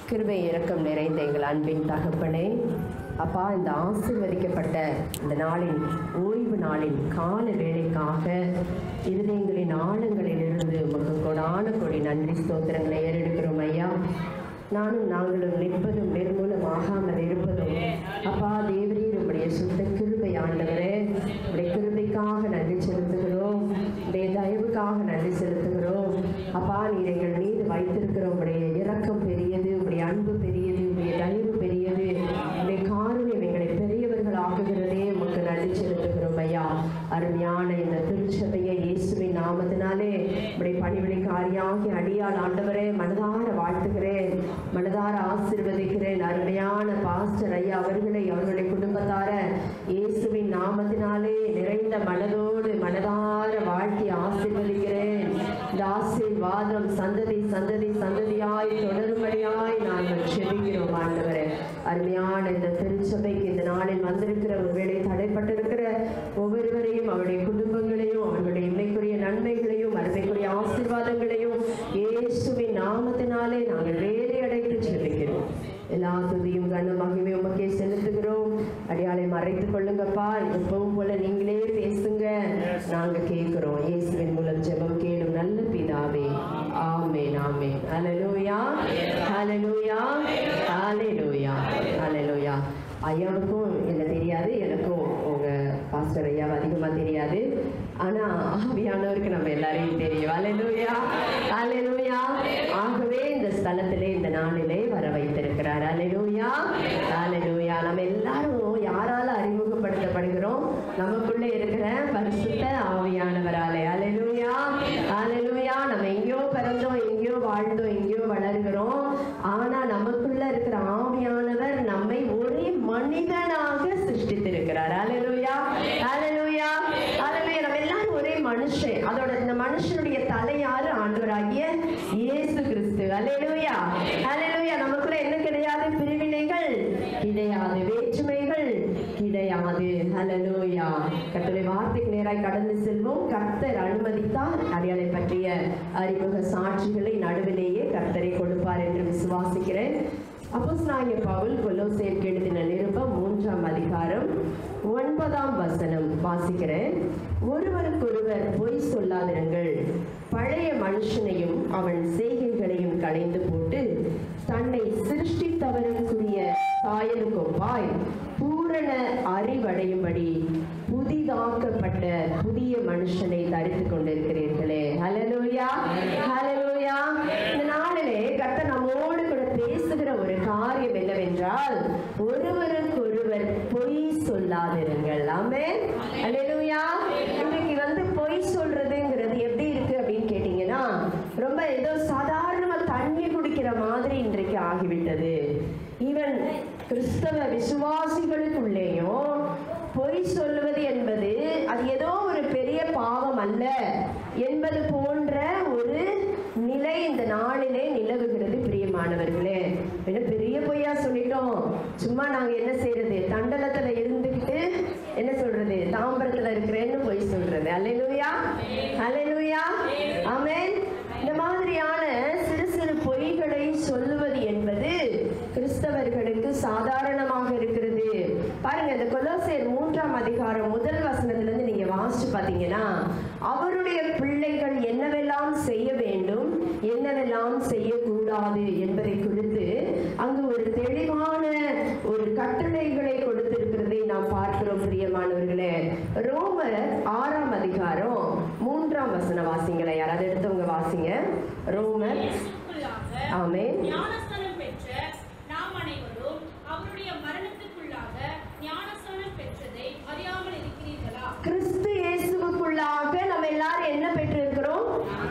கிருபை இரக்கம் நிறைந்த எங்கள் அன்பின் தகப்பனே அப்பா இந்த ஆசீர்வதிக்கப்பட்ட இந்த நாளின் ஓய்வு நாளின் கால வேலைக்காக இருதயங்களின் ஆழங்களிலிருந்து உமக்கு கொடான கொடி நன்றி ஸ்தோத்திரங்களை ஏறெடுக்கிறோம் ஐயா நானும் நாங்களும் நிற்பதும் நிர்மூலமாகாமல் இருப்பதும் அப்பா தேவரீர் உடைய சுத்த கிருபை ஆண்டவரே உடைய கிருபைக்காக நன்றி செலுத்துகிறோம் உடைய தயவுக்காக நன்றி செலுத்துகிறோம் அப்பா நீர் எங்கள் மீது வைத்திருக்கிற உடைய இரக்கம் பெரியது உடைய அன்பு பெரியது உடைய தயவு பெரியது உடைய காரணம் எங்களை பெரியவர்கள் ஆக்குகிறதே உமக்கு நன்றி செலுத்துகிறோம் ஐயா அருமையான இந்த திருச்சபையை இயேசுவின் நாமத்தினாலே உடைய பணிவிடைக்காரியாகி அடியால் ஆண்டவரே மனதார வாழ்த்துகிறேன் மனதார ஆசீர்வதிக்கிறேன் அருமையான பாஸ்டர் ஐயா அவர்களை அவர்களுடைய குடும்பத்தார இயேசுவின் நாமத்தினாலே நிறைந்த மனதோடு மனதார வாழ்த்தி ஆசீர்வதிக்கிறேன் இந்த ஆசீர்வாதம் சந்ததி சந்ததி சந்ததியாய் தொடரும்படியாய் நாங்கள் செபிக்கிறோம் ஆண்டவரே அருமையான இந்த திருச்சபைக்கு இந்த நாளில் வந்திருக்கிற ஒருவேளை தடைப்பட்டிருக்கிற ஒவ்வொருவரையும் அவருடைய குடும்பங்களையும் அவர்களுடைய இன்மைக்குரிய நன்மைகளையும் அருமைக்குரிய ஆசீர்வாதங்களையும் இயேசுவின் நாமத்தினாலே நாங்கள் வேலை அடைத்து செபிக்கிறோம் எல்லா துதியும் கண்ணும் மகிமை உமக்கே செலுத்துகிறோம் அடியாளை மறைத்துக் கொள்ளுங்கப்பா எப்பவும் போல நீங்களே பேசுங்க நாங்க கேட்கிறோம் இயேசுவின் மூலம் ஜெபம் கேளும் நல்ல பிதாவே ஆமென் ஆமென் ஹalleluya ஹalleluya ஹalleluya ஹalleluya ஐயாவுக்கும் என்ன தெரியாது எனக்கும் உங்க பாஸ்டர் ஐயாவை அதிகமா தெரியாது ஆனா ஆவியானவருக்கு நம்ம எல்லாரையும் தெரியும் ஹalleluya ஹalleluya ஆகவே இந்த ஸ்தலத்திலே இந்த நாளிலே வர வைத்திருக்கிறார் ஹalleluya ஹalleluya நம்ம எல்லாரும் யாரால அறிமுகப்படுத்தப்படுகிறோம் நமக்குள்ள இருக்கிற பரிசுத்த ஆவியானவராலே ஹalleluya ஹalleluya நம்ம எங்கேயோ பிறந்தோம் எங்கேயோ வாழ்ந்தோம் எங்கேயோ வளர்கிறோம் ஆனா நமக்குள்ள இருக்கிற ஆவியானவர் நம்மை ஒரே மனிதனாக சிருஷ்டித்திருக்கிறார் ஹalleluya ஹalleluya ஹalleluya நம்ம எல்லாரும் ஒரே மனுஷன் அதோட இந்த மனுஷனுடைய தலை யாரு ஆண்டவராகிய இயேசு கிறிஸ்து ஹalleluya ஹalleluya நமக்குள்ள என்ன கிடையாது பிரிவினைகள் கிடையாது வேற்றுமைகள் கிடையாது ஹalleluya கர்த்தருடைய வார்த்தைக்கு நேராய் கடந்து செல்வோம் கர்த்தர் அனுமதித்தால் அடையாளை பற்றிய அறிமுக சாட்சிகளை நடுவிலேயே கர்த்தரை கொடுப்பார் என்று விசுவாசிக்கிறேன் அப்போஸ்தலனாகிய பவுல் கொலோசேயருக்கு எழுதின நிருபம் மூன்றாம் அதிகாரம் ஒன்பதாம் வசனம் வாசிக்கிறேன் ஒருவருக்கொருவர் பொய் சொல்லாதிருங்கள் பழைய மனுஷனையும் அவன் செய்கைகளையும் களைந்து போட்டு தன்னை சிருஷ்டித்தவருக்குரிய சாயலுக்கொப்பாய் பூரண அறிவடையும்படி புதிதாக்கப்பட்ட புதிய மனுஷனை தரித்துக் கொண்டிருக்கிறீர்களே ஹalleluya ஹalleluya இந்த நாளிலே கர்த்தர் நம்மோடு கூட பேசுகிற ஒரு காரியம் என்னவென்றால் ஒருவருக்கொருவர் பொய் சொல்லாதிருங்கள் ஆமென் ஹalleluya இன்னைக்கு வந்து பொய் சொல்றதுங்கிறது எப்படி இருக்கு அப்படின்னு கேட்டீங்கன்னா ரொம்ப ஏதோ சாதாரணமா தண்ணி குடிக்கிற மாதிரி இன்றைக்கு ஆகிவிட்டது ஈவன் கிறிஸ்தவ விசுவாசிகளுக்குள்ளேயும் பொய் சொல்லுவது என்பது அது ஏதோ ஒரு பெரிய பாவம் அல்ல என்பது போன்ற ஒரு நிலை இந்த நாளிலே நிலவுகிறது பிரியமானவர்களே என்ன பெரிய பொய்யா சொல்லிட்டோம் சும்மா நாங்க என்ன செய்யறது தண்டலத்துல இருந்துக்கிட்டு என்ன சொல்றது தாம்பரத்துல இருக்கிறேன்னு பொய் சொல்றது அல்லேலூயா அல்லேலூயா ஆமென் இந்த மாதிரியான சிறு சிறு பொய்களை சொல்லுவது என்பது கிறிஸ்தவர்களுக்கு சாதாரணமாக இருக்கிறது பாருங்க இந்த கொலோசேர் மூன்றாம் அதிகாரம் முதல் வசனத்துல இருந்து நீங்க வாசிச்சு பாத்தீங்கன்னா அவருடைய பிள்ளைகள் என்னவெல்லாம் செய்ய வேண்டும் என்னவெல்லாம் செய்யக்கூடாது என்பதை குறித்து அங்கு ஒரு தெளிவான ஒரு கட்டளைகளை கொடுத்திருக்கிறதை நாம் பார்க்கிறோம் பிரியமானவர்களே ரோமர் ஆறாம் அதிகாரம் மூன்றாம் வசனம் வாசிங்களே யாராவது எடுத்தவங்க வாசிங்க ரோமர் கிறிஸ்துவுக்குள்ளாக ஆமென் ஞானஸ்நானம் பெற்ற நாம் அனைவரும் அவருடைய மரணத்துக்குள்ளாக ஞானஸ்நானம் பெற்றதை அறியாமல் இருக்கிறீர்களா கிறிஸ்து இயேசுவுக்குள்ளாக நம்ம எல்லாரும் என்ன பெற்றிருக்கிறோம்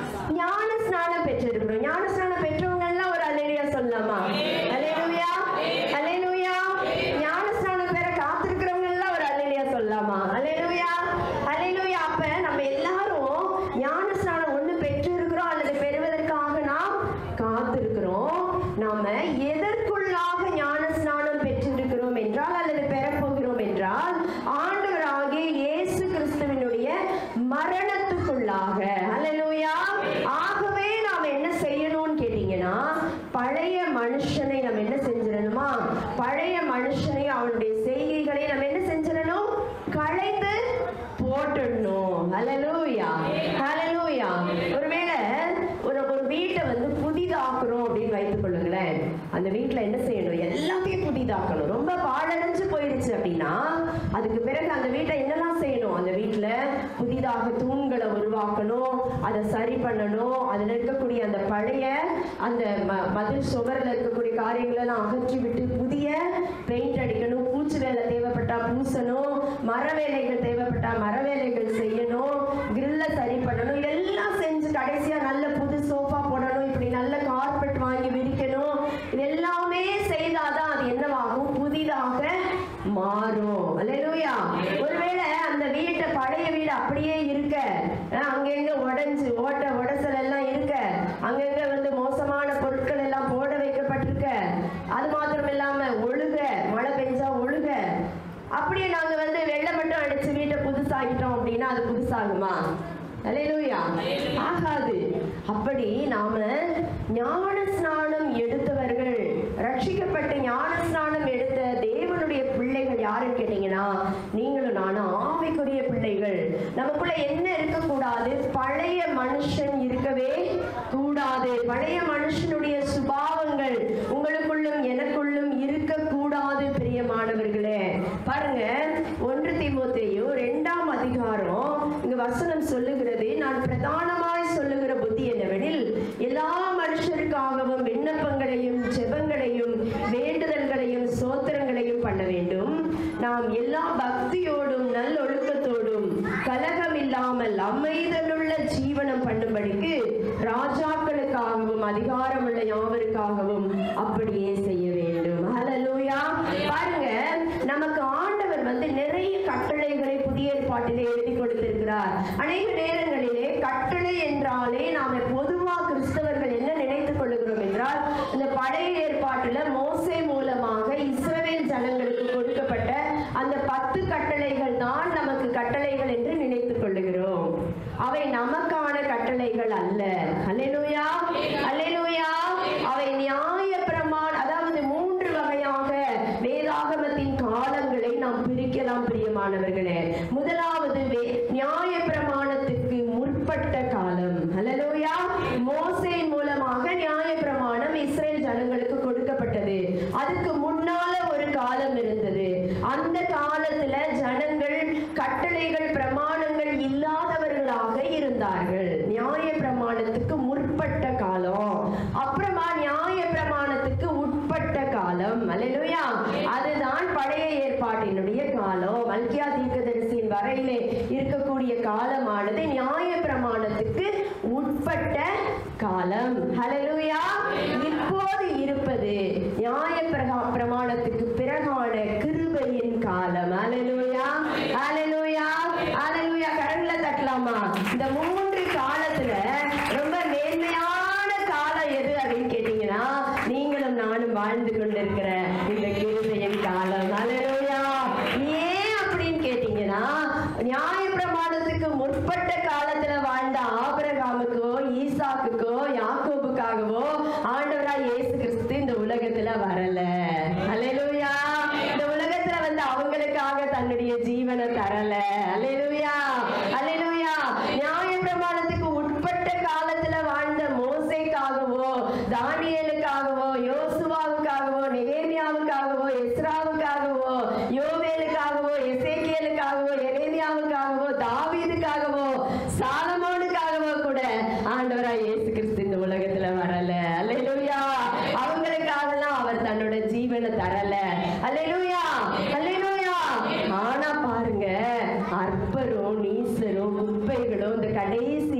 ஞான ஸ்நானம் பெற்றிருக்கிறோம் ஞான ஸ்நானம் பெற்றவங்க எல்லாம் ஒரு அலேலியா சொல்லலாமா அலேலுயா அலேலுயா ஞான ஸ்நானம் பெற காத்திருக்கிறவங்க எல்லாம் ஒரு அலேலியா சொல்லலாமா அலேலுயா அலேலுயா அப்ப நம்ம எல்லாரும் ஞான ஸ்நானம் ஒண்ணு பெற்றிருக்கிறோம் அல்லது பெறுவதற்காக நாம் காத்திருக்கிறோம் நாம எதற்குள்ளாக ஞான ஸ்நானம் பெற்றிருக்கிறோம் என்றால் அல்லது பெறப்போகிறோம் என்றால் ஆண்டவராகிய இயேசு கிறிஸ்துவினுடைய மரணத்துக்குள்ளாக அல்லேலூயா ஆகவே நாம் என்ன செய்யணும்னு கேட்டீங்கன்னா பழைய மனுஷனை நம்ம என்ன செஞ்சிடணுமா பழைய மனுஷனை அவனுடைய செய்கைகளை நம்ம என்ன செஞ்சிடணும் களைந்து போட்டுடணும் ஹalleluya ஹalleluya ஒருவேளை ஒரு ஒரு வீட்டை வந்து புதிதாக்குறோம் அப்படின்னு வைத்துக் கொள்ளுங்களேன் அந்த வீட்ல என்ன செய்யணும் எல்லாத்தையும் புதிதாக்கணும் ரொம்ப பாழடைஞ்சு போயிடுச்சு அப்படின்னா அதுக்கு பிறகு அந்த வீட்டை என்னெல்லாம் செய்யணும் அந்த வீட்ல புதிதாக தூண்களை உருவாக்கணும் அதை சரி பண்ணணும் அதுல இருக்கக்கூடிய அந்த பழைய அந்த ம- மதில் சுவரில் இருக்கக்கூடிய காரியங்களை எல்லாம் அகற்றி விட்டு புதிய பெயிண்ட் அடிக்கணும் பூச்சு வேலை தேவைப்பட்டா பூசணும் மர வேலைகள் தேவைப்பட்டா மர வேலைகள் செய்யணும் கிரில்ல சரி பண்ணணும் இதெல்லாம் செஞ்சு கடைசியா நல்ல புது சோஃபா போடணும் இப்படி நல்ல கார்பெட் வாங்கி விரிக்கணும் இது எல்லாமே செய்தாதான் அது என்னவாகும் புதிதாக மாறும் அல்லேலூயா ஒருவேளை அந்த வீட்டை பழைய வீடு அப்படியே இருக்க அஹ் அங்கங்க உடைஞ்சு ஓட்ட உடசல் எல்லாம் இருக்க அங்கங்க வந்து மோசமான பொருட்கள் எல்லாம் போட வைக்கப்பட்டிருக்க அது மாத்திரம் இல்லாம ஒழுக மழை பெஞ்சா ஒழுக அப்படியே நாங்க வந்து வெள்ளம் மட்டும் அடிச்சு வீட்டை புதுசாக்கிட்டோம் அப்படின்னா அது புதுசாகுமா அல்லேலூயா ஆகாது அப்படி நாம ஞான ஸ்நானம் எடுத்தவர்கள் ரட்சிக்கப்பட்டு ஞான ஸ்நானம் எடுத்த தேவனுடைய பிள்ளைகள் யாருன்னு கேட்டீங்கன்னா நீங்களும் நானும் ஆவிக்குரிய பிள்ளைகள் நமக்குள்ள என்ன இருக்கக்கூடாது பழைய மனுஷன் இருக்கவே கூடாது பழைய மனுஷனுடைய சுபாவங்கள் உங்களுக்குள்ளும் எனக்குள்ளும் இருக்கக்கூடாது பிரியமானவர்களே பாருங்க ஒன்று தீமோத்தேயு ரெண்டாம் அதிகாரம் இங்க வசனம் சொல்லுகிறது நான் பிரதானமாய் சொல்லுகிற புத்தி என்னவெனில் எல்லா மனுஷருக்காகவும் விண்ணப்பங்களையும் ஜெபங்களையும் வேண்டுதல்களையும் சோத்திரங்களையும் பண்ண வேண்டும் நாம் எல்லா பக்தியோடும் நல்லொழுக்கத்தோடும் கலகம் இல்லாமல் அமைதலுள்ள ஜீவனம் பண்ணும்படிக்கு ராஜாக்களுக்காகவும் அதிகாரமுள்ள யாவருக்காகவும் அப்படியே செய்ய வேண்டும் ஹalleluya பாருங்க நமக்கு ஆண்டவர் வந்து நிறைய கட்டளைகளை புதிய ஏற்பாட்டிலே எழுதி கொடுத்திருக்கிறார் அநேக நேரங்களிலே கட்டளை என்றாலே நாம பொதுவா கிறிஸ்தவர்கள் என்ன நினைத்துக் கொள்ளுகிறோம் என்றால் இந்த பழைய ஏற்பாட்டுல மோசே மூலமாக இஸ்ரவேல் ஜனங்களுக்கு கொடுக்கப்பட்ட அந்த பத்து கட்டளைகள் தான் நமக்கு கட்டளைகள் என்று நினைத்துக் கொள்ளுகிறோம் அவை நமக்கான கட்டளைகள் அல்ல அல்லேலூயா அல்லேலூயா அவை நியாய பிரமாண அதாவது மூன்று வகையாக வேதாகமத்தின் காலங்களை நாம் பிரிக்கலாம் பிரியமானவர்களே முதலாவது வே- நியாய பிரமாணத்துக்கு முற்பட்ட காலம் அல்லேலூயா மோசே மூலமாக நியாய பிரமாணம் இஸ்ரேல் ஜனங்களுக்கு கொடுக்கப்பட்டது அதுக்கு முன்னால ஒரு காலம் இருந்தது அந்த காலத்துல ஜனங்கள் கட்டளைகள் பிரமாணங்கள் இல்லாதவர்களாக இருந்தார்கள் நியாய பிரமாணத்துக்கு முற்பட்ட காலம் அப்புறமா நியாய பிரமாணத்துக்கு உட்பட்ட காலம் அல்லேலூயா அதுதான் பழைய ஏற்பாட்டினுடைய காலம் மல்கியா தீர்க்கதரிசியின் வரையிலே இருக்கக்கூடிய காலமானது நியாய பிரமாணத்துக்கு உட்பட்ட காலம் ஹalleluya இப்போது இருப்பது நியாய பிரகா- பிரமாணத்துக்கு பிறகான கிருபையின் காலம் ஹalleluya ஹalleluya ஹalleluya கரங்கள தட்டலாமா இந்த மூன்று காலத்துல ரொம்ப மேன்மையான காலம் எது அப்படின்னு கேட்டீங்கன்னா நீங்களும் நானும் வாழ்ந்து கொண்டிருக்கிற இந்த கிருபையின் காலம் ஹalleluya ஏன் அப்படின்னு கேட்டீங்கன்னா நியாய பிரமாணத்துக்கு முற்பட்ட காலத்துல வாழ்ந்த ஆபிரகாமுக்கோ ஈசாக்குக்கோ யாக்கோபுக்காகவோ ஆண்டவராய் இயேசு கிறிஸ்து இந்த உலகத்துல வரல அல்லேலூயா இந்த உலகத்துல வந்து அவங்களுக்காக தன்னுடைய ஜீவனை தரல அல்லேலூயா அல்லேலூயா நியாய பிரமாணத்துக்கு உட்பட்ட காலத்துல வாழ்ந்த மோசேக்காகவோ தானியேலுக்காகவோ யோசுவாவுக்காகவோ நெகேமியாவுக்காகவோ எஸ்ராவுக்காகவோ யோவேலுக்காகவோ எசேக்கியலுக்காகவோ எரேமியாவுக்காகவோ தாவீதுக்காகவோ சாலமோனுக்காகவோ கூட ஆண்டவராய் இயேசு கிறிஸ்து இந்த உலகத்துல வரல அல்லேலூயா அவங்களுக்காகலாம் அவர் தன்னோட ஜீவனை தரல அல்லேலூயா அல்லேலூயா ஆனா பாருங்க அற்பரும் நீசரும் குப்பைகளும் இந்த கடைசி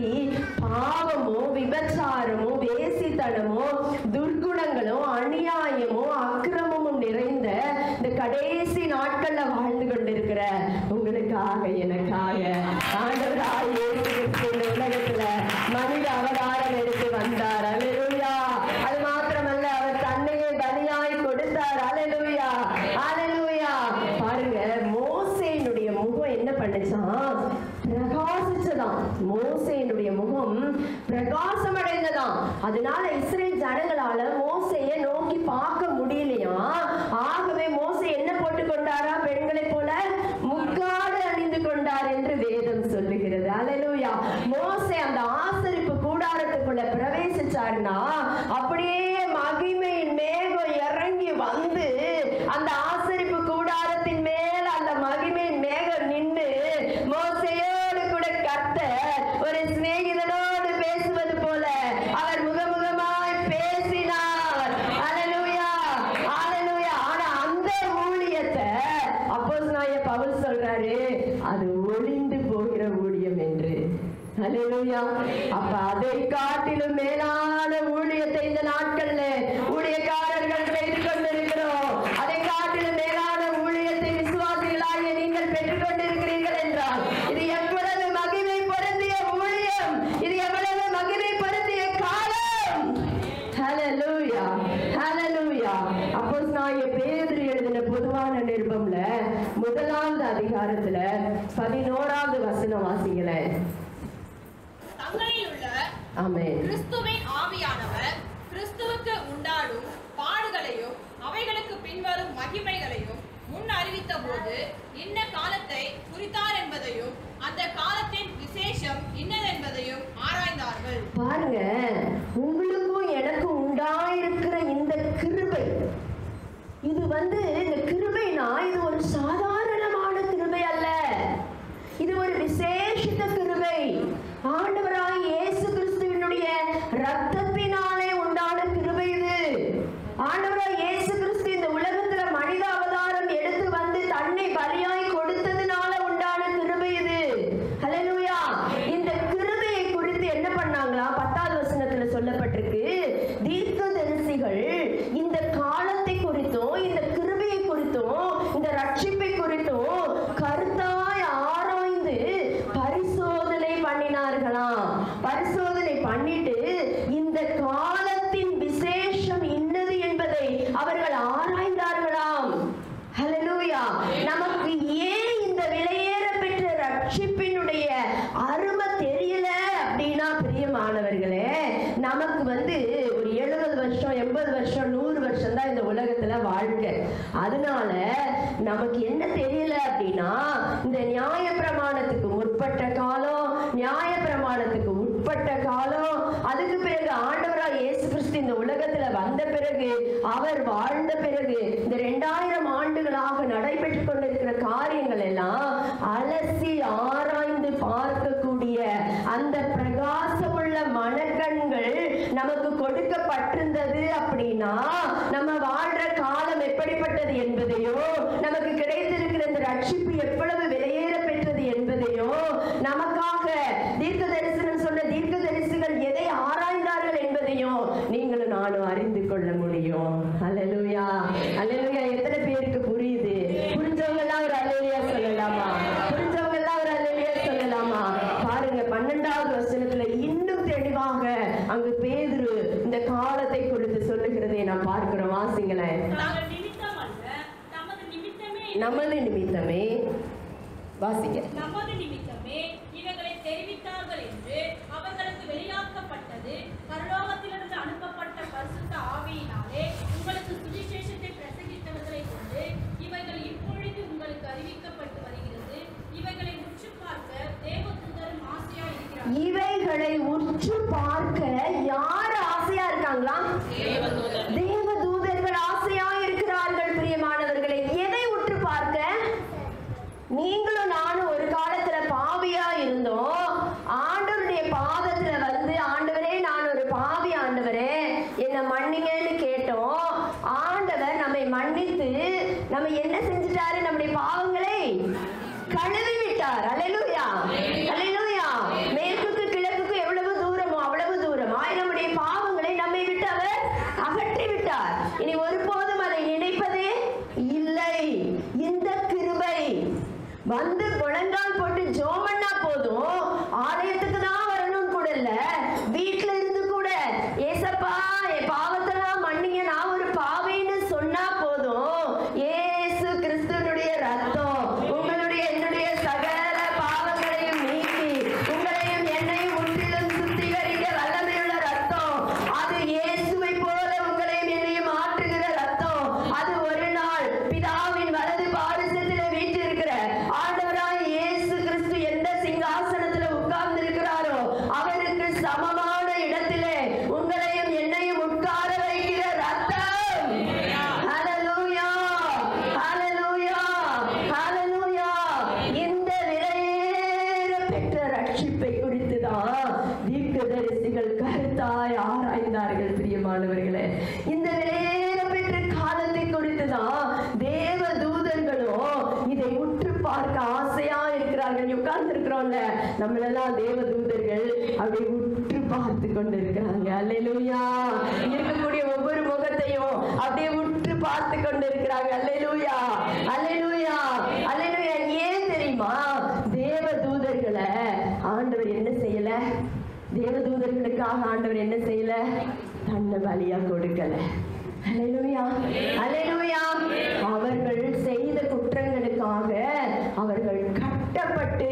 பாவமும் விபச்சாரமும் வேசித்தனமும் துர்குணங்களும் அநியாயமும் அக்கிரமமும் நிறைந்த இந்த கடைசி நாட்கள்ல வாழ்ந்து கொண்டிருக்கிற உங்களுக்காக எனக்காக ஆண்டவராய் இயேசு கிறிஸ்து இந்த உலகத்துல மனித அவதாரம் எடுத்து வந்தார் அல்லேலூயா அது மாத்திரமல்ல அவர் தன்னையே பலியாய் கொடுத்தார் அல்லேலூயா அல்லேலூயா பாருங்க மோசேனுடைய முகம் என்ன பண்ணுச்சாம் பிரகாசிச்சதாம் மோசேனுடைய முகம் பிரகாசம் அடைந்ததாம் அதனால இஸ்ரேல் ஜனங்களால மோசையை நோக்கி பார்க்க முடியலையா ஆகவே மோசே என்ன போட்டு கொண்டாரா பெண்களை போல முக்காடு அணிந்து கொண்டார் என்று வேதம் சொல்லுகிறது அல்லேலூயா மோசே அந்த ஆசரிப்பு கூடாரத்துக்குள்ள பிரவேசிச்சாருன்னா அப்படியே மகிமையின் மேகம் இறங்கி வந்து அந்த ஆசரிப்பு கூடாரத்தின் மேல அந்த மகிமையின் மேகம் நின்று மோசையோடு கூட கர்த்தர் ஒரு சிநேகிதனோடு பேசுவது போல அவர் முகமுகமாய் பேசினார் அல்லேலூயா அல்லேலூயா ஆனா அந்த ஊழியத்தை அப்போஸ்தலனாகிய பவுல் சொல்றாரு அது ஒளிந்து போகிற ஊழியம் என்று அல்லேலூயா அப்ப அதை காட்டிலும் மேலான ஊழியத்தை இந்த நாட்கள்ல ஊழியக்காரர்கள் செய்து கொண்டிருக்கிறோம் அதை காட்டிலும் மேலான ஊழியத்தை விசுவாசிகளாகிய நீங்கள் பெற்றுக் கொண்டிருக்கிறீர்கள் என்றால் இது எவ்வளவு மகிமை பொருந்திய ஊழியம் இது எவ்வளவு மகிமை பொருந்திய காலம் ஹalleluya ஹalleluya அப்போஸ்தலனாகிய பேதுரு எழுதின பொதுவான நிருபம்ல முதலாவது அதிகாரத்துல பதினோராவது வசனம் வாசிங்களேன் தங்களில் உள்ள ஆமென் கிறிஸ்துவின் ஆவியானவர் கிறிஸ்துவுக்கு உண்டாடும் பாடுகளையும் அவைகளுக்கு பின்வரும் மகிமைகளையும் முன் அறிவித்த போது இன்ன காலத்தை குறித்தார் என்பதையும் அந்த காலத்தின் விசேஷம் இன்னதென்பதையும் ஆராய்ந்தார்கள் பாருங்க உங்களுக்கும் எனக்கும் உண்டாயிருக்கிற இந்த கிருபை இது வந்து இந்த கிருபைனா இது ஒரு சாதாரணமான கிருபை அல்ல இது ஒரு விசேஷித்த கிருபை ஆண்டவராய் இயேசு கிறிஸ்துவினுடைய ரத்தத்தினாலே உண்டான கிருபை இது ஆண்டவராய் இயேசு கிறிஸ்து இந்த உலகத்துல மனித அவதாரம் எடுத்து வந்து தன்னை பலியாய் கொடுத்ததுனால உண்டான கிருபை இது ஹalleluya இந்த கிருபையை குறித்து என்ன பண்ணாங்களா பத்தாவது வசனத்துல சொல்லப்பட்டிருக்கு தீர்க்கதரிசிகள் இந்த காலத்தை குறித்தும் இந்த கிருபையை குறித்தும் இந்த ரட்சிப்பை குறித்தும் கருத்தாய் ஆராய்ந்து பரிசோதனை பண்ணினார்களாம் பரிசோதனை பண்ணிட்டு இந்த காலத்தின் விசேஷம் இன்னது என்பதை அவர்கள் ஆராய்ந்தார்களாம் ஹalleluya நமக்கு ஏன் இந்த விலையேற பெற்ற ரட்சிப்பினுடைய அருமை தெரியல அப்படின்னா பிரியமானவர்களே நமக்கு வந்து ஒரு எழுபது வருஷம் எண்பது வருஷம் நூறு வருஷம் தான் இந்த உலகத்துல வாழ்க்கை அதனால நமக்கு என்ன தெரியல அப்படின்னா இந்த நியாய பிரமாணத்துக்கு முற்பட்ட காலம் நியாய பிரமாணத்துக்கு உட்பட்ட காலம் அதுக்கு பிறகு ஆண்டவராய் இயேசு கிறிஸ்து இந்த உலகத்துல வந்த பிறகு அவர் வாழ்ந்த பிறகு இந்த ரெண்டாயிரம் ஆண்டுகளாக நடைபெற்றுக் கொண்டிருக்கிற காரியங்கள் எல்லாம் அலசி ஆராய்ந்து பார்க்கக்கூடிய அந்த பிரகாசமுள்ள மனக்கண்கள் நமக்கு கொடுக்கப்பட்டிருந்தது அப்படின்னா நம்ம வாழ்ற காலம் எப்படிப்பட்டது என்பதையோ நமக்கு கிடைத்திருக்கிற இந்த ரட்சிப்பு எவ்வளவு விலையேற பெற்றது என்பதையோ நமக்காக தீர்க்க தரிசனம் சொன்ன தீர்க்க தரிசிகள் எதை ஆராய்ந்தார்கள் என்பதையும் நீங்களும் நானும் அறிந்து கொள்ள முடியும் அல்லேலூயா அல்லேலூயா எத்தனை பேருக்கு புரியுது புரிஞ்சவங்க எல்லாம் ஒரு அல்லேலூயா சொல்லலாமா புரிஞ்சவங்க எல்லாம் ஒரு அல்லேலூயா சொல்லலாமா பாருங்க பன்னெண்டாவது வசனத்துல இன்னும் தெளிவாக அங்கு பேதுரு இந்த காலத்தை குறித்து சொல்லுகிறதை நாம் பார்க்கிறோம் வாசிங்களேன் நாங்கள் நிமித்தம் அல்ல நமது நிமித்தமே நமது நிமித்தமே வாசிங்க நமது நிமித்தமே இவைகளை தெரிவித்தார்கள் என்று அவர்களுக்கு வெளியாக்கப்பட்டது பரலோகத்திலிருந்து அனுப்பப்பட்ட பரிசுத்த ஆவியினாலே உங்களுக்கு சுவிசேஷத்தை பிரசங்கித்தவர்களை கொண்டு இவைகள் இப்பொழுது உங்களுக்கு அறிவிக்கப்பட்டு வருகிறது இவைகளை உற்று பார்க்க தேவதூதரும் ஆசையா இருக்கிறார் இவைகளை உற்று பார்க்க யார் ஆசையா இருக்காங்களா தேவ தூதர்கள் ஆசையா இருக்கிறார்கள் பிரியமானவர்களை எதை உற்று பார்க்க நீங்களும் நானும் ஒரு காலத்துல பாவியா இருந்தோம் ஆண்டவருடைய பாதத்துல வந்து ஆண்டவரே நான் ஒரு பாவி ஆண்டவரே என்ன மன்னிங்கன்னு கேட்டோம் ஆண்டவர் நம்மை மன்னித்து நம்ம என்ன செஞ்சிட்டாரு நம்முடைய பாவங்களை கழுவி விட்டார் அல்லேலூயா அல்லேலூயா மேற்குக்கு கிழக்குக்கு எவ்வளவு தூரமோ அவ்வளவு தூரமாய் நம்முடைய பாவங்களை நம்மை விட்டு அவர் அகற்றி விட்டார் இனி ஒருபோதும் அதை நினைப்பதே இல்லை இந்த கிருபை வந்து முழங்கால் போட்டு ஜோமண்ணா போதும் ஆலயத்துக்கு தான் வரணும் கூட இல்ல வீட்ல இருந்து கூட ஏசப்பா என் பாவத்தெல்லாம் மன்னிங்க நான் ஒரு பாவின்னு சொன்னா போதும் ஏசு கிறிஸ்துவனுடைய ரத்தம் உங்களுடைய என்னுடைய சகல பாவங்களையும் நீக்கி உங்களையும் என்னையும் முற்றிலும் சுத்திகரிக்க வல்லமையுள்ள ரத்தம் அது இயேசுவை போல உங்களையும் என்னையும் மாற்றுகிற உட்கார்ந்து இருக்கிறோம்ல நம்மளெல்லாம் தேவ தூதர்கள் அப்படியே உற்று பார்த்து கொண்டு இருக்கிறாங்க அல்லேலூயா இங்க இருக்கக்கூடிய ஒவ்வொரு முகத்தையும் அப்படியே உற்று பார்த்து கொண்டு இருக்கிறாங்க அல்லேலூயா அல்லேலூயா அல்லேலூயா ஏன் தெரியுமா தேவ தூதர்களை ஆண்டவர் என்ன செய்யல தேவ தூதர்களுக்காக ஆண்டவர் என்ன செய்யல தன்னை பலியா கொடுக்கல அல்லேலூயா அல்லேலூயா அவர்கள் செய்த குற்றங்களுக்காக அவர்கள் கட்டப்பட்டு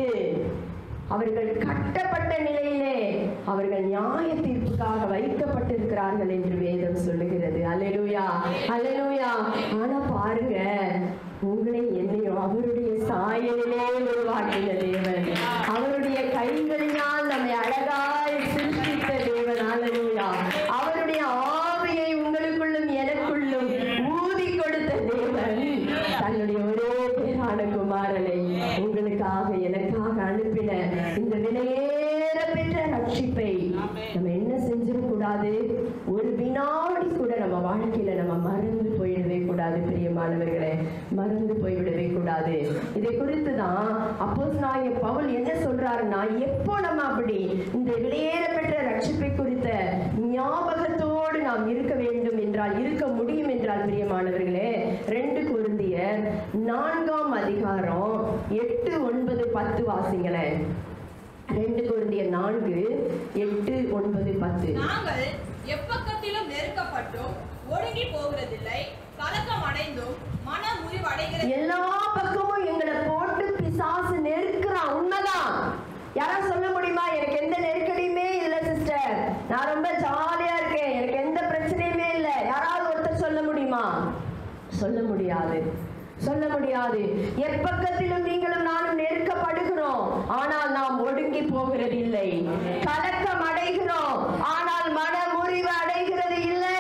அவர்கள் கட்டப்பட்ட நிலையிலே அவர்கள் நியாய தீர்ப்புக்காக வைக்கப்பட்டிருக்கிறார்கள் என்று வேதம் சொல்லுகிறது அல்லேலூயா அல்லேலூயா ஆனா பாருங்க உங்களை என்னையும் அவருடைய சாயலிலே உருவாக்கின தேவன் அவருடைய கைகளினால் நம்மை அழகாய் சிருஷ்டித்த தேவன் அல்லேலூயா அவருடைய ஆவியை உங்களுக்குள்ளும் எனக்குள்ளும் ஊதி கொடுத்த தேவன் தன்னுடைய ஒரே பேரான குமாரனை உங்களுக்காக எனக்காக அனுப்பின இந்த விலையேற பெற்ற ரட்சிப்பை நம்ம என்ன செஞ்சிடக் கூடாது ஒரு வினாடி கூட நம்ம வாழ்க்கையில நம்ம மறந்து போயிடவே கூடாது பிரியமானவர்களே மறந்து போய்விடவே கூடாது இதை குறித்து தான் அப்போஸ் பவுல் என்ன சொல்றாருன்னா எப்போ நம்ம அப்படி இந்த விலையேற பெற்ற ரட்சிப்பை குறித்த ஞாபகத்தோடு நாம் இருக்க வேண்டும் என்றால் இருக்க முடியும் என்றால் பிரியமானவர்களே ரெண்டு குருந்தியர் நான்காம் அதிகாரம் எட்டு ஒன்பது பத்து வாசிங்களேன் ரெண்டு குருந்தியர் நான்கு எட்டு ஒன்பது பத்து நாங்கள் எப்பக்கத்திலும் நெருக்கப்பட்டும் ஒடுங்கி போகிறதில்லை கலக்கம் அடைந்தும் மன முறிவடைகிறது எல்லா பக்கமும் எங்களை போட்டு பிசாசு நெருக்கிறான் உண்மைதான் யாரா சொல்ல முடியுமா எனக்கு எந்த நெருக்கடியுமே இல்ல சிஸ்டர் நான் ரொம்ப ஜாலியா இருக்கேன் எனக்கு எந்த பிரச்சனையுமே இல்ல யாராவது ஒருத்தர் சொல்ல முடியுமா சொல்ல முடியாது சொல்ல முடியாது எப்பக்கத்திலும் நீங்களும் நானும் நெருக்கப்படுகிறோம் ஆனால் நாம் ஒடுங்கி போகிறது இல்லை கலக்கம் அடைகிறோம் ஆனால் மன முறிவு அடைகிறது இல்லை